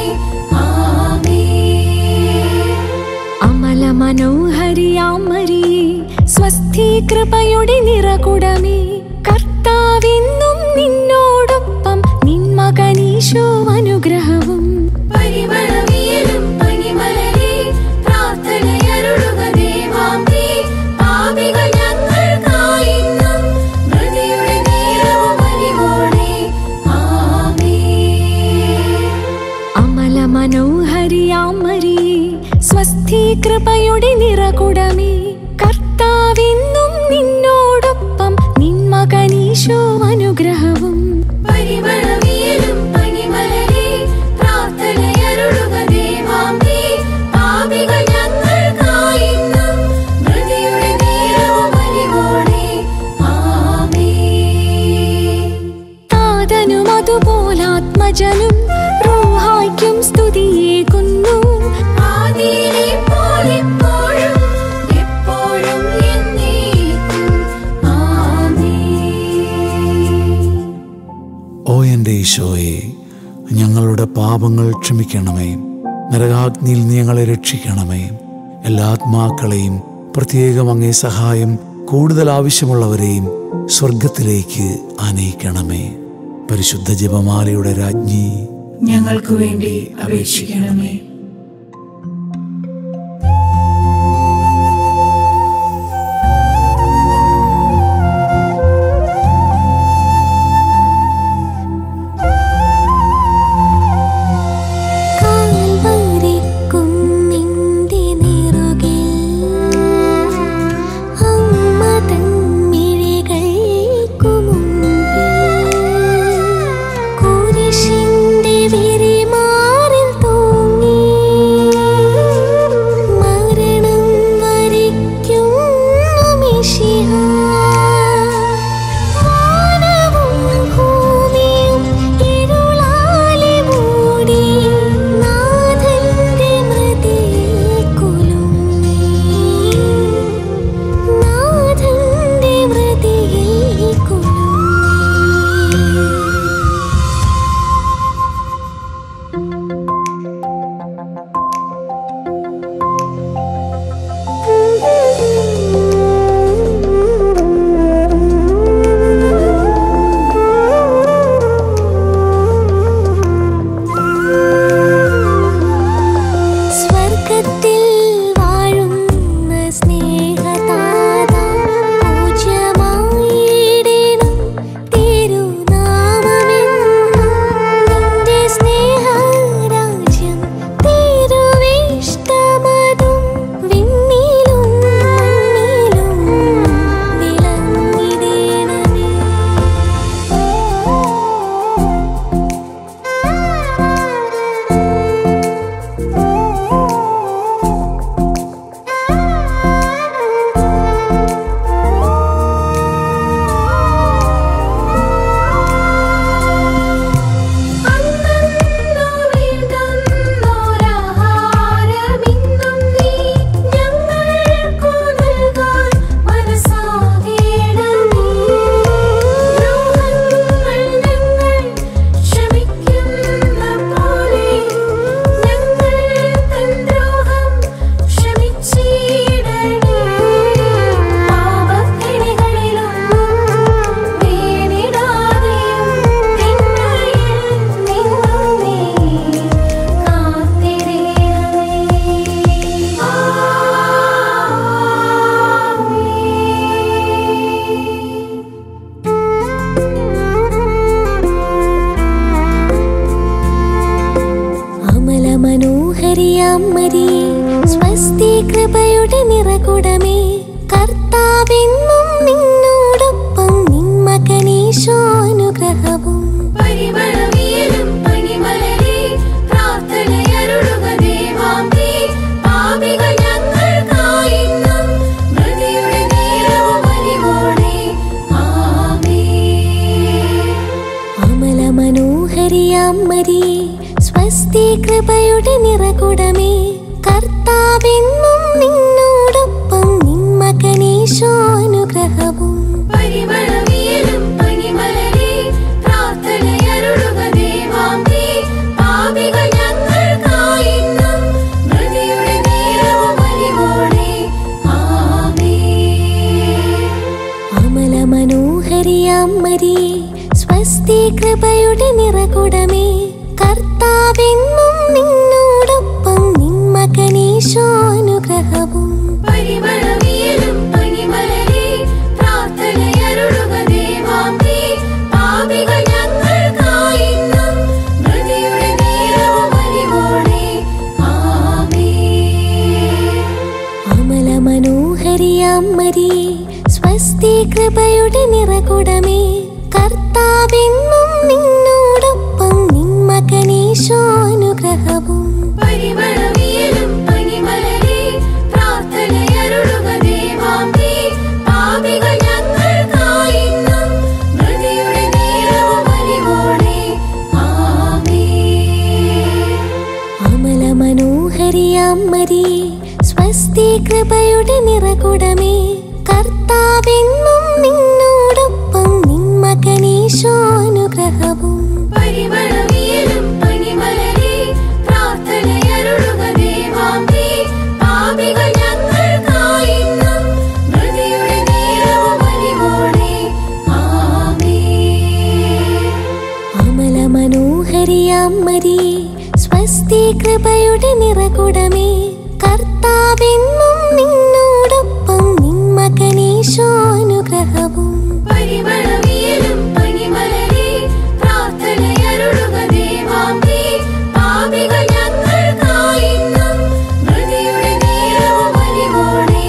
ആമേൻ അമല മനോഹരിയാം മരിയേ സ്വസ്തി കൃപയുടെ നിറകുടമേ കർത്താവെന്നും നിന്നോടൊപ്പം നിൻ മകനീശോ അനുഗ്രഹവും പരിമളവിയലും പണിമലരെ പ്രാർത്ഥനയരുളുക ദേവാംബേ പാപികൾ ഞങ്ങൾക്കായിന്നും മൃതിയുടെ നേരവും അലിവോടെ ആമേൻ അമല മനോഹരിയാം മരിയേ സ്വസ്തി കൃപയുടെ നിറകുടമേ കർത്താവെന്നും നിന്നോടൊപ്പം നിൻ മകനീശോ അനുഗ്രഹവും പരിമളവിയലും പണിമലരെ പ്രാർത്ഥനയരുളുക ദേവാംബേ പാപികൾ ഞങ്ങൾക്കായിന്നും മൃതിയുടെ നേരവും അലിവോടെ ആമേൻ താതനും അതുപോലാത്മജനും റൂഹായ്ക്കും സ്തുതിയേകുന്നു ആദിയിലെ പോലെപ്പോഴും എപ്പോഴും എന്നേക്കും ആമേൻ ഓ എൻ്റെ ഈശോയെ ഞങ്ങളുടെ പാപങ്ങൾ ക്ഷമിക്കണമേ നരകാഗ്നിയിൽ നീ ഞങ്ങളെ രക്ഷിക്കണമേ എല്ലാ ആത്മാക്കളെയും പ്രത്യേകം അങ്ങേ സഹായം കൂടുതൽ ആവശ്യമുള്ളവരെയും സ്വർഗത്തിലേക്ക് ആനയിക്കണമേ പരിശുദ്ധ ജപമാലയുടെ രാജ്ഞി ഞങ്ങൾക്ക് വേണ്ടി അപേക്ഷിക്കണമേ മനോഹരിയാം മരിയേ സ്വസ്തി കൃപയുടെ നിറകുടമേ കർത്താവെന്നും നിന്നോടൊപ്പം നിൻ മകനീശോ അനുഗ്രഹവും പരിമളവിയലും പനിമലരെ പ്രാർത്ഥനയരുളുക ദേവാംബേ പാപികൾ ഞങ്ങൾക്കായിന്നും മൃതിയുടെ നേരവും അലിവോടെ ആമേൻ അമല മനോഹരിയാം മരിയേ സ്വസ്തി കൃപയുടെ നിറകുടമേ കർത്താവെന്നും നിന്നോടൊപ്പം നിൻ മകനീശോ അനുഗ്രഹവും പരിമളവിയലും പനിമലരെ പ്രാർത്ഥനയരുളുക ദേവാംബേ പാപികൾ ഞങ്ങൾക്കായിന്നും മൃതിയുടെ നേരവും അലിവോടെ ആമേൻ അമല മനോഹരിയാം മരിയേ സ്വസ്തി കൃപയുടെ നിറകുടമേ കർത്താവെന്നും നിന്നോടൊപ്പം നിൻ മകനീശോ അനുഗ്രഹവും പരിമളവിയലും പനിമലരെ പ്രാർത്ഥനയരുളുക ദേവാംബേ പാപികൾ ഞങ്ങൾക്കായിന്നും മൃതിയുടെ നേരവും അലിവോടെ ആമേൻ അമല മനോഹരിയാം മരിയേ സ്വസ്തി കൃപയുടെ നിറകുടമേ കർത്താവെന്നും നിന്നോടൊപ്പം നിൻ മകനീശോ അനുഗ്രഹവും പരിമളവിയലും പനിമലരെ പ്രാർത്ഥനയരുളുക ദേവാംബേ പാപികൾ ഞങ്ങൾക്കായിന്നും മൃതിയുടെ നേരവും അലിവോടെ ആമേൻ അമല മനോഹരിയാം മരിയേ സ്വസ്തി കൃപയുടെ നിറകുടമേ കർത്താവെന്നും നിന്നോടൊപ്പം നിൻ മകനീശോ അനുഗ്രഹവും പരിമളവിയലും പനിമലരെ പ്രാർത്ഥനയരുളുക ദേവാംബേ പാപികൾ ഞങ്ങൾക്കായിന്നും മൃതിയുടെ നേരവും അലിവോടെ ആമേൻ അമല മനോഹരിയാം മരിയേ സ്വസ്തി കൃപയുടെ നിറകുടമേ കർത്താവെന്നും നിന്നോടൊപ്പം നിൻ മകനീശോ അനുഗ്രഹവും പരിമളവിയലും പനിമലരെ പ്രാർത്ഥനയരുളുക ദേവാംബേ പാപികൾ ഞങ്ങൾക്കായിന്നും മൃതിയുടെ നേരവും അലിവോടെ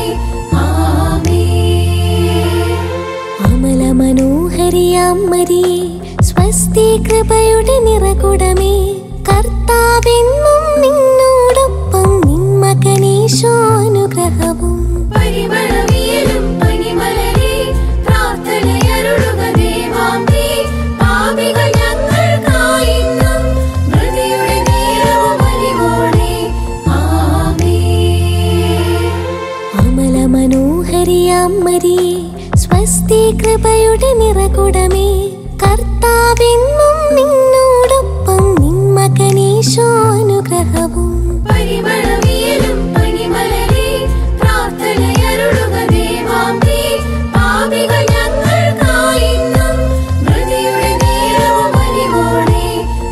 ആമേൻ അമല മനോഹരിയാം മരിയേ സ്വസ്തി കൃപയുടെ നിറകുടമേ കർത്താവെന്നും നിന്നോടൊപ്പം നിൻ മകനീശോ അനുഗ്രഹവും പരിമളവിയലും പനിമലരെ പ്രാർത്ഥനയരുളുക ദേവാംബേ പാപികൾ ഞങ്ങൾക്കായിന്നും മൃതിയുടെ നേരവും അലിവോടെ ആമേൻ അമല മനോഹരിയാം മരിയേ സ്വസ്തി കൃപയുടെ നിറകുടമേ കർത്താവെന്നും നിന്നോടൊപ്പം നിൻ മകനീശോ അനുഗ്രഹവും പരിമളവിയലും പനിമലരെ പ്രാർത്ഥനയരുളുക ദേവാംബേ പാപികൾ ഞങ്ങൾക്കായിന്നും മൃതിയുടെ നേരവും അലിവോടെ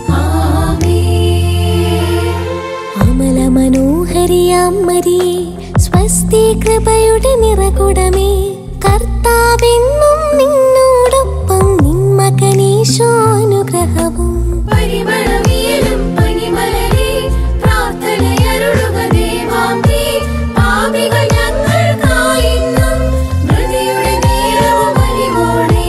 ആമേൻ അമല മനോഹരിയാം മരിയേ സ്വസ്തി കൃപയുടെ നിറകുടമേ കർത്താവെന്നും നിന്നോടൊപ്പം നിൻ മകനീശോ അനുഗ്രഹവും പരിമളവിയലും പനിമലരെ പ്രാർത്ഥനയരുളുക ദേവാംബേ പാപികൾ ഞങ്ങൾക്കായിന്നും മൃതിയുടെ നേരവും അലിവോടെ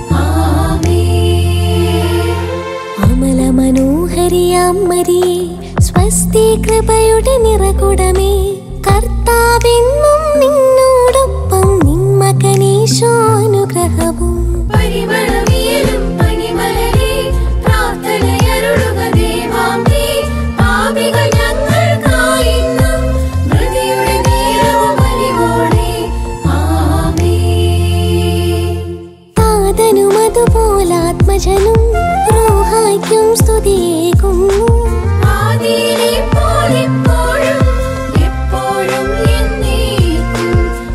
ആമേൻ അമല മനോഹരിയാം മരിയേ സ്വസ്തി കൃപയുടെ നിറകുടമേ കർത്താവെന്നും നിന്നോടൊപ്പം നിൻ മകനീശോ അനുഗ്രഹവും പരിമളവിയലും പനിമലരെ പ്രാർത്ഥനയരുളുക ദേവാംബേ പാപികൾ ഞങ്ങൾക്കായിന്നും മൃതിയുടെ നേരവും അലിവോടെ ആമേൻ താതനും അതുപോലാത്മജനും റോഹായ്ക്കും സ്തുതിയേകുന്നു ആദിയിലെ പോലെപ്പോഴും എപ്പോഴും എന്നേക്കും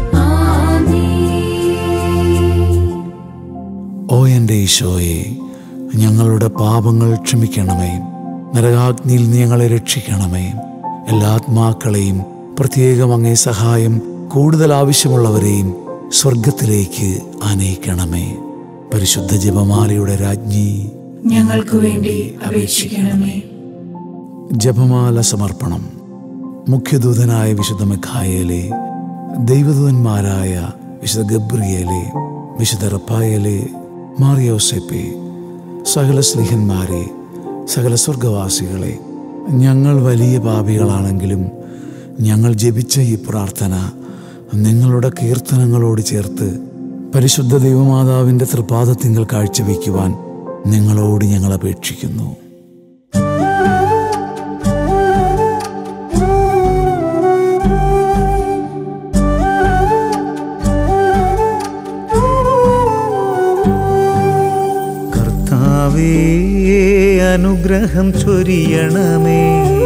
ആമേൻ ഓ എൻ്റെ ഈശോയെ ഞങ്ങളുടെ പാപങ്ങൾ ക്ഷമിക്കണമേ നരകാഗ്നിയിൽ നീ ഞങ്ങളെ രക്ഷിക്കണമേ എല്ലാ ആത്മാക്കളെയും പ്രത്യേകം അങ്ങേ സഹായം കൂടുതൽ ആവശ്യമുള്ളവരെയും സ്വർഗത്തിലേക്ക് ആനയിക്കണമേ പരിശുദ്ധ ജപമാലയുടെ രാജ്ഞി ഞങ്ങൾക്ക് വേണ്ടി അപേക്ഷിക്കണമേ ജപമാല സമർപ്പണം മുഖ്യദൂതനായ വിശുദ്ധ മെഖായേലെ ദൈവദൂതന്മാരായ വിശുദ്ധ ഗബ്രിയേലെ വിശുദ്ധ റപ്പായേലെ മാറിയോസെപ്പെ സകല സ്ലിഹന്മാരെ സകല സ്വർഗവാസികളെ ഞങ്ങൾ വലിയ പാപികളാണെങ്കിലും ഞങ്ങൾ ജപിച്ച ഈ പ്രാർത്ഥന നിങ്ങളുടെ കീർത്തനങ്ങളോട് ചേർത്ത് പരിശുദ്ധ ദൈവമാതാവിൻ്റെ തൃപാദത്തിങ്കൽ കാഴ്ചവെക്കുവാൻ നിങ്ങളോട് ഞങ്ങൾ അപേക്ഷിക്കുന്നു കർത്താവേ അനുഗ്രഹം ചൊരിയണമേ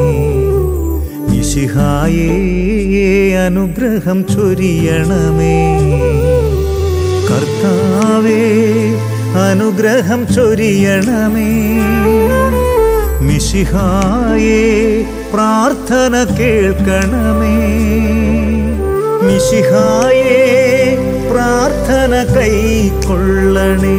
മിശിഹായേ അനുഗ്രഹം ചൊരിയണമേ കർത്താവേ അനുഗ്രഹം ചൊരിയണമേ മിശിഹായേ പ്രാർത്ഥന കേൾക്കണമേ മിശിഹായേ പ്രാർത്ഥന കൈക്കൊള്ളണേ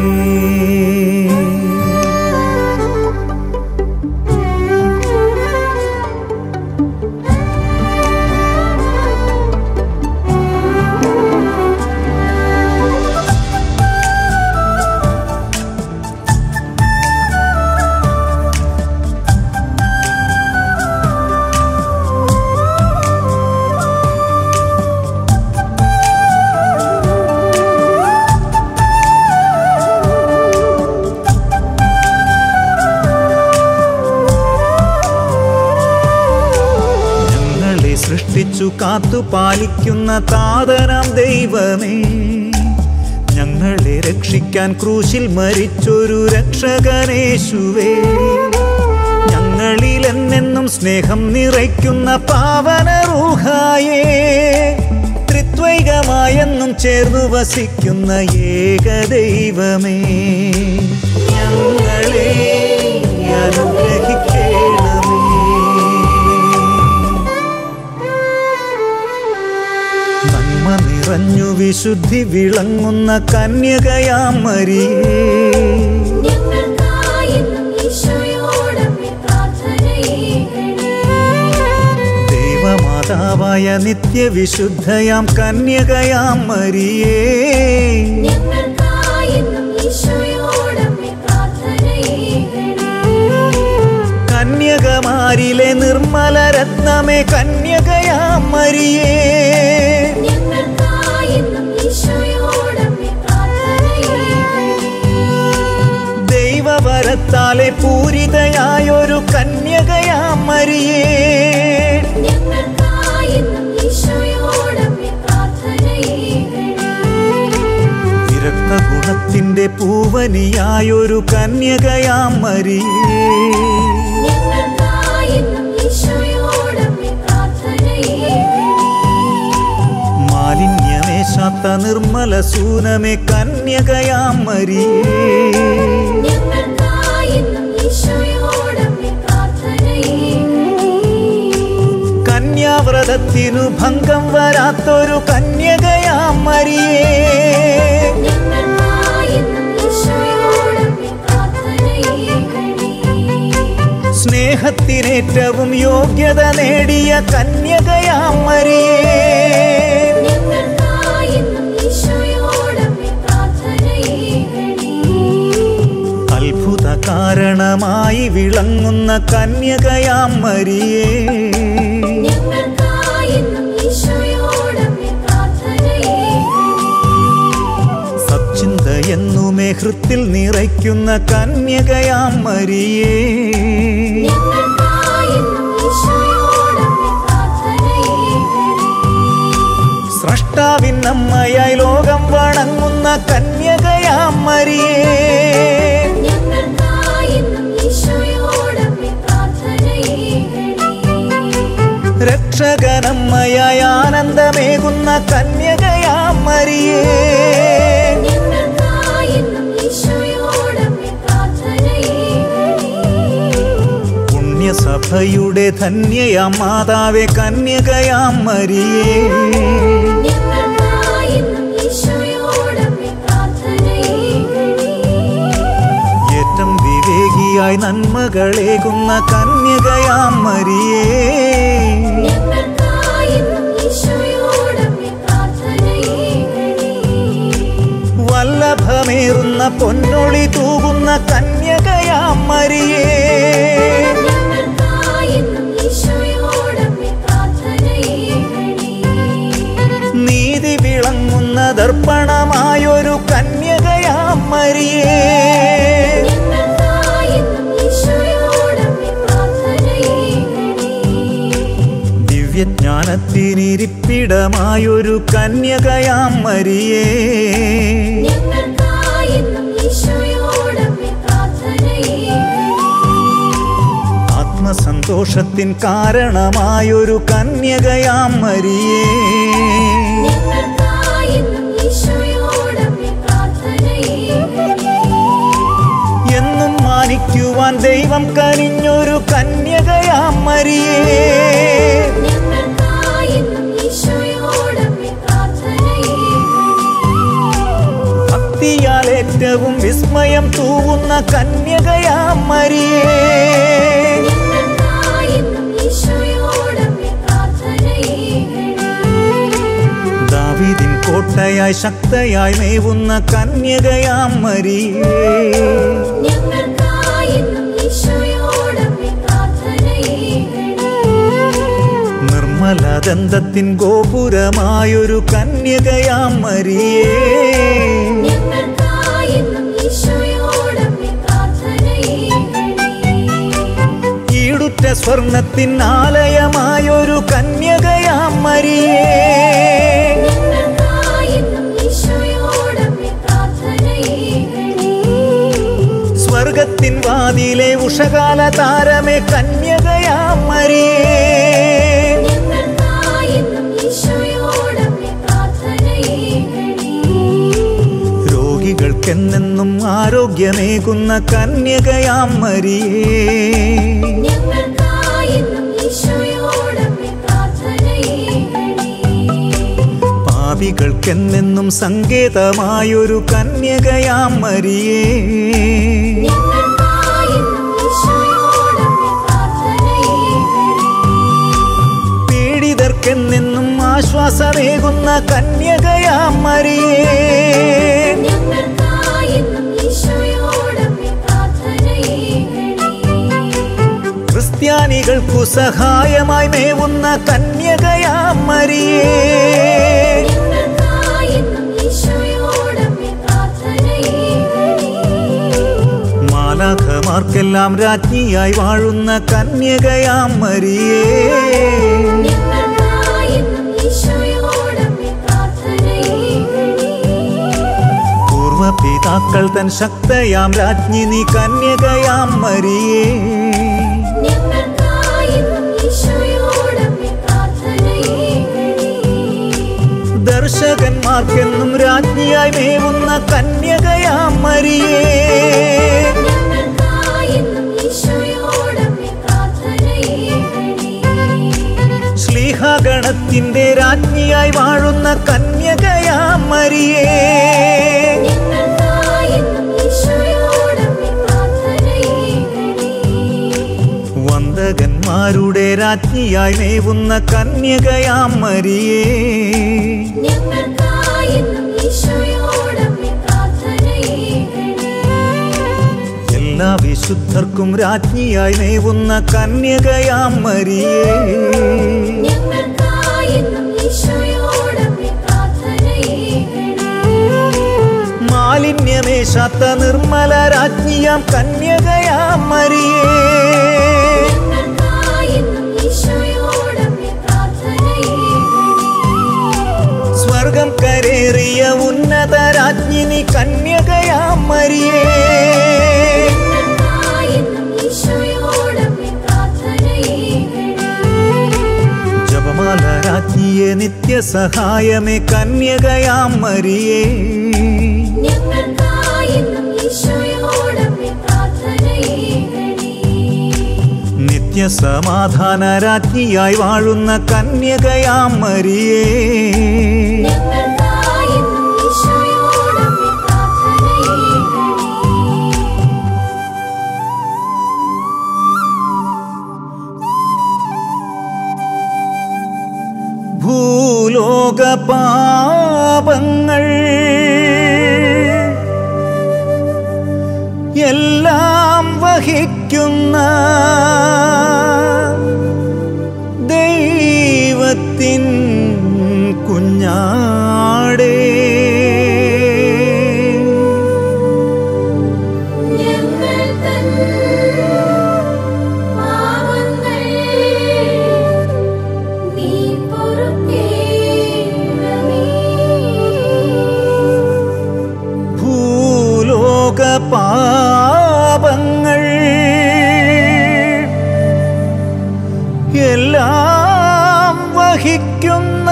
ഞങ്ങളെ സൃഷ്ടിച്ചു കാത്തു പാലിക്കുന്ന താതനാം ദൈവമേ ഞങ്ങളെ രക്ഷിക്കാൻ ക്രൂശിൽ മരിച്ചൊരു രക്ഷകനേശുവേ ഞങ്ങളിൽ എന്നെന്നും സ്നേഹം നിറയ്ക്കുന്ന പാവന റൂഹായേ ത്രിത്വൈകമായെന്നും ചേർന്നു വസിക്കുന്ന ഏക ദൈവമേ ഞങ്ങളെ അനുഗ്രഹിക്കണമേ നന്മ നിറഞ്ഞു വിശുദ്ധി വിളങ്ങുന്ന കന്യകയാം മരിയേ ഞങ്ങൾക്കായെന്നും ഈശോയോടമ്മേ പ്രാർത്ഥനയേകണേ. ദൈവമാതാവായ നിത്യവിശുദ്ധയാം കന്യകയാം മരിയേ ഞങ്ങൾക്കായെന്നും ഈശോയോടമ്മേ പ്രാർത്ഥനയേകണേ. കന്യകമാരിലെ നിർമ്മല രത്നമേ കന്യകയാം മരിയേ ഞങ്ങൾക്കായെന്നും ഈശോയോടമ്മേ പ്രാർത്ഥനയേകണേ. ദൈവവരത്താലെ പൂരിതയായൊരു കന്യകയാം മരിയേ ഞങ്ങൾക്കായെന്നും ഈശോയോടമ്മേ പ്രാർത്ഥനയേകണേ. വിരക്ത ഗുണത്തിന്റെ പൂവനിയായൊരു കന്യകയാം മരിയേ ഞങ്ങൾക്കായെന്നും ഈശോയോടമ്മേ പ്രാർത്ഥനയേകണേ. മാലിന്യമേശാത്ത നിർമ്മല സൂനമേ കന്യകയാം മരിയേ ഞങ്ങൾക്കായെന്നും ഈശോയോടമ്മേ പ്രാർത്ഥനയേകണേ. കന്യാവ്രതത്തിനു ഭംഗം വരാത്തൊരു കന്യകയാം മരിയേ ഞങ്ങൾക്കായെന്നും ഈശോയോടമ്മേ പ്രാർത്ഥനയേകണേ. സ്നേഹത്തിനേറ്റവും യോഗ്യത നേടിയ കന്യകയാം മരിയേ ഞങ്ങൾക്കായെന്നും ഈശോയോടമ്മേ പ്രാർത്ഥനയേകണേ. അത്ഭുത കാരണമായി വിളങ്ങുന്ന കന്യകയാം മരിയേ ഞങ്ങൾക്കായെന്നും ഈശോയോടമ്മേ പ്രാർത്ഥനയേകണേ. സച്ചിന്ത എന്നുമേ ഹൃത്തിൽ നിറയ്ക്കുന്ന കന്യകയാം മരിയേ ഞങ്ങൾക്കായെന്നും ഈശോയോടമ്മേ പ്രാർത്ഥനയേകണേ. സ്രഷ്ടാവിൻ അമ്മയായി ലോകം വണങ്ങുന്ന കന്യകയാം മരിയേ ഞങ്ങൾക്കായെന്നും ഈശോയോടമ്മേ പ്രാർത്ഥനയേകണേ. രക്ഷകനമ്മയായി ആനന്ദമേകുന്ന കന്യകയാം മരിയേ ഞങ്ങൾക്കായെന്നും ഈശോയോടമ്മേ പ്രാർത്ഥനയേകണേ. പുണ്യസഭയുടെ ധന്യയാം മാതാവേ കന്യകയാം മരിയേ ഞങ്ങൾക്കായെന്നും ഈശോയോടമ്മേ പ്രാർത്ഥനയേകണേ. ഏറ്റം വിവേകിയായി നന്മകളേകുന്ന കന്യകയാം മരിയേ ഞങ്ങൾക്കായെന്നും പ്രഭമേറുന്ന പൊന്നൊളി തൂകുന്ന കന്യകയാം മരിയേ ഞങ്ങൾക്കായെന്നും ഈശോയോടമ്മേ പ്രാർത്ഥനയേകണേ നീതി വിളങ്ങുന്ന ദർപ്പണമായൊരു കന്യകയാം മരിയേ ഞങ്ങൾക്കായെന്നും ഈശോയോടമ്മേ പ്രാർത്ഥനയേകണേ ദിവ്യജ്ഞാനത്തിനിരിപ്പിടമായൊരു കന്യകയാം മരിയേ ഞങ്ങൾക്കായെന്നും ഈശോയോടമ്മേ പ്രാർത്ഥനയേകണേ ആത്മസന്തോഷത്തിൻ കാരണമായൊരു കന്യകയാം മരിയേ ഞങ്ങൾക്കായെന്നും ഈശോയോടമ്മേ പ്രാർത്ഥനയേകണേ എന്നും മാനിക്കുവാൻ ദൈവം കനിഞ്ഞൊരു കന്യകയാം മരിയേ ഞങ്ങൾക്കായെന്നും ഈശോയോടമ്മേ പ്രാർത്ഥനയേകണേ ഭക്തിയാൽ ഏറ്റവും വിസ്മയം തൂവുന്ന കന്യകയാം മരിയേ ഞങ്ങൾക്കായെന്നും ഈശോയോടമ്മേ പ്രാർത്ഥനയേകണേ ദാവീദിൻ കോട്ടയായി ശക്തയായി മേവുന്ന കന്യകയാം മരിയേ ഞങ്ങൾക്കായെന്നും ഈശോയോടമ്മേ പ്രാർത്ഥനയേകണേ നിർമ്മലദന്തത്തിൻ ഗോപുരമായൊരു കന്യകയാം മരിയേ ഞങ്ങൾക്കായെന്നും ഈശോയോടമ്മേ പ്രാർത്ഥനയേകണേ ഈടുറ്റ സ്വർണത്തിൻ ആലയമായൊരു കന്യകയാം മരിയേ ഞങ്ങൾക്കായെന്നും ഈശോയോടമ്മേ പ്രാർത്ഥനയേകണേ സ്വർഗത്തിൻ വാതിലെ ഉഷകാല താരമേ കന്യകയാം മരിയേ ഞങ്ങൾക്കായെന്നും ഈശോയോടമ്മേ പ്രാർത്ഥനയേകണേ രോഗികൾക്കെന്നെന്നും ആരോഗ്യമേകുന്ന കന്യകയാം മരിയേ ഞങ്ങൾക്കായെന്നും ഈശോയോടമ്മേ പ്രാർത്ഥനയേകണേ പാപികൾക്കെന്നെന്നും സങ്കേതമായൊരു കന്യകയാം മരിയേ ഞങ്ങൾക്കായെന്നും ഈശോയോടമ്മേ പ്രാർത്ഥനയേകണേ പീഡിതർക്കെന്നെന്നും ആശ്വാസമേകുന്ന കന്യകയാം മരിയേ ഞങ്ങൾക്കായെന്നും ഈശോയോടമ്മേ പ്രാർത്ഥനയേകണേ ക്രിസ്ത്യാനികൾക്കു സഹായമായി മേവുന്ന കന്യകയാം മരിയേ ഞങ്ങൾക്കായെന്നും ഈശോയോടമ്മേ പ്രാർത്ഥനയേകണേ മാലാഖമാർക്കെല്ലാം രാജ്ഞിയായി വാഴുന്ന കന്യകയാം മരിയേ ഞങ്ങൾക്കായെന്നും ഈശോയോടമ്മേ പ്രാർത്ഥനയേകണേ പൂർവപിതാക്കൾ തൻ ശക്തയാം രാജ്ഞി നീ കന്യകയാം മരിയേ ഞങ്ങൾക്കായെന്നും ഈശോയോടമ്മേ പ്രാർത്ഥനയേകണേ ദർശകന്മാർക്കെന്നും രാജ്ഞിയായി മേവുന്ന കന്യകയാം മരിയേ ഞങ്ങൾക്കായെന്നും ഈശോയോടമ്മേ പ്രാർത്ഥനയേകണേ ശ്ലീഹഗണത്തിന്റെ രാജ്ഞിയായി വാഴുന്ന കന്യകയാം മരിയേ ഞങ്ങൾക്കായെന്നും ഈശോയോടമ്മേ പ്രാർത്ഥനയേകണേ വന്ദകന്മാരുടെ രാജ്ഞിയായി മേവുന്ന കന്യകയാം മരിയേ ഞങ്ങൾക്കായെന്നും ഈശോയോടമ്മേ പ്രാർത്ഥനയേകണേ എല്ലാ വിശുദ്ധർക്കും രാജ്ഞിയായി മേവുന്ന കന്യകയാം മരിയേ ഞങ്ങൾക്കായെന്നും ഈശോയോടമ്മേ പ്രാർത്ഥനയേകണേ മാലിന്യമേശാത്ത നിർമ്മല രാജ്ഞിയാം കന്യകയാം മരിയേ ഞങ്ങൾക്കായെന്നും ഈശോയോടമ്മേ പ്രാർത്ഥനയേകണേ സ്വർഗം കരേറിയ ഉന്നത രാജ്ഞിനി കന്യകയാം മരിയേ ഞങ്ങൾക്കായെന്നും ഈശോയോടമ്മേ പ്രാർത്ഥനയേകണേ ജപമാല രാജ്ഞിയെ നിത്യസഹായമേ കന്യകയാം മരിയേ ഞങ്ങൾക്കായെന്നും ഈശോയോടമ്മേ പ്രാർത്ഥനയേകണേ നിത്യസമാധാന രാജ്ഞിയായി വാഴുന്ന കന്യകയാം മരിയേ ഞങ്ങൾക്കായെന്നും ഈശോയോടമ്മേ പ്രാർത്ഥനയേകണേ ഭൂലോക പാപങ്ങൾ വഹിക്കുന്ന ദൈവത്തിൻ കുഞ്ഞാടേ ഞങ്ങൾ തൻ പാവങ്ങൾ നീ പൊറുക്കേണമേ ഭൂലോക പാപങ്ങൾ എല്ലാം വഹിക്കുന്ന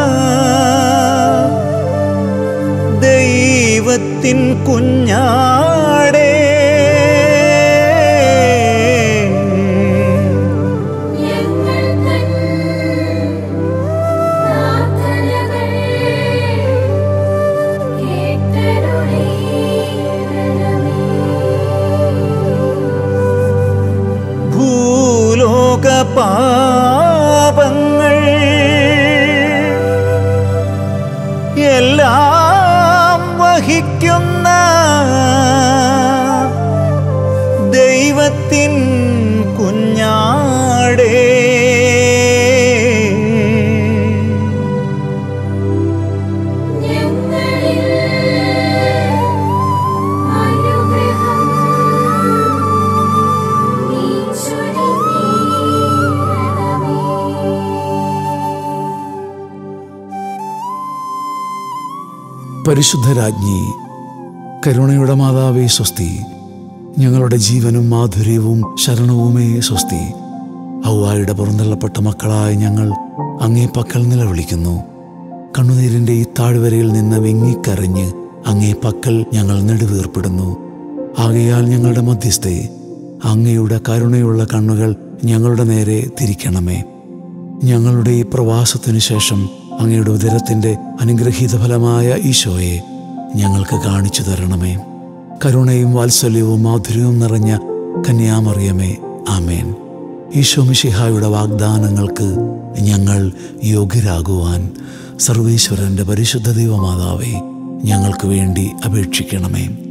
ദൈവത്തിൻ കുഞ്ഞാടേ ഞങ്ങൾ തൻ പ്രാർത്ഥനകൾ കേട്ടരുളേണമേ ഭൂലോക പാപങ്ങൾ എല്ലാം വഹിക്കുന്ന ദൈവത്തിൻ കുഞ്ഞാടേ ഞങ്ങളിൽ അനുഗ്രഹം നീ ചൊരിഞ്ഞേണമേ പരിശുദ്ധരാജ്ഞി കരുണയുടെ മാതാവേ സ്വസ്തി ഞങ്ങളുടെ ജീവനും മാധുര്യവും ശരണവുമേ സ്വസ്തി ഔവായുടെ പുറന്തള്ളപ്പെട്ട മക്കളായ ഞങ്ങൾ അങ്ങേ പക്കൽ നിലവിളിക്കുന്നു കണ്ണുനീരിന്റെ ഈ താഴ്വരയിൽ നിന്ന് വിങ്ങിക്കരഞ്ഞ് അങ്ങേ പക്കൽ ഞങ്ങൾ നെടുവീർപ്പെടുന്നു ആകയാൽ ഞങ്ങളുടെ മധ്യസ്ഥെ അങ്ങയുടെ കരുണയുള്ള കണ്ണുകൾ ഞങ്ങളുടെ നേരെ തിരിക്കണമേ ഞങ്ങളുടെ ഈ പ്രവാസത്തിനു ശേഷം അങ്ങയുടെ ഉദരത്തിന്റെ അനുഗ്രഹീത ഫലമായ ഈശോയെ ഞങ്ങൾക്ക് കാണിച്ചു തരണമേ കരുണയും വാത്സല്യവും മാധുര്യവും നിറഞ്ഞ കന്യാമറിയമേ ആമേൻ ഈശോ മിശിഹായുടെ വാഗ്ദാനങ്ങൾക്ക് ഞങ്ങൾ യോഗ്യരാകുവാൻ സർവേശ്വരന്റെ പരിശുദ്ധ ദൈവമാതാവേ ഞങ്ങൾക്ക് വേണ്ടി അപേക്ഷിക്കണമേ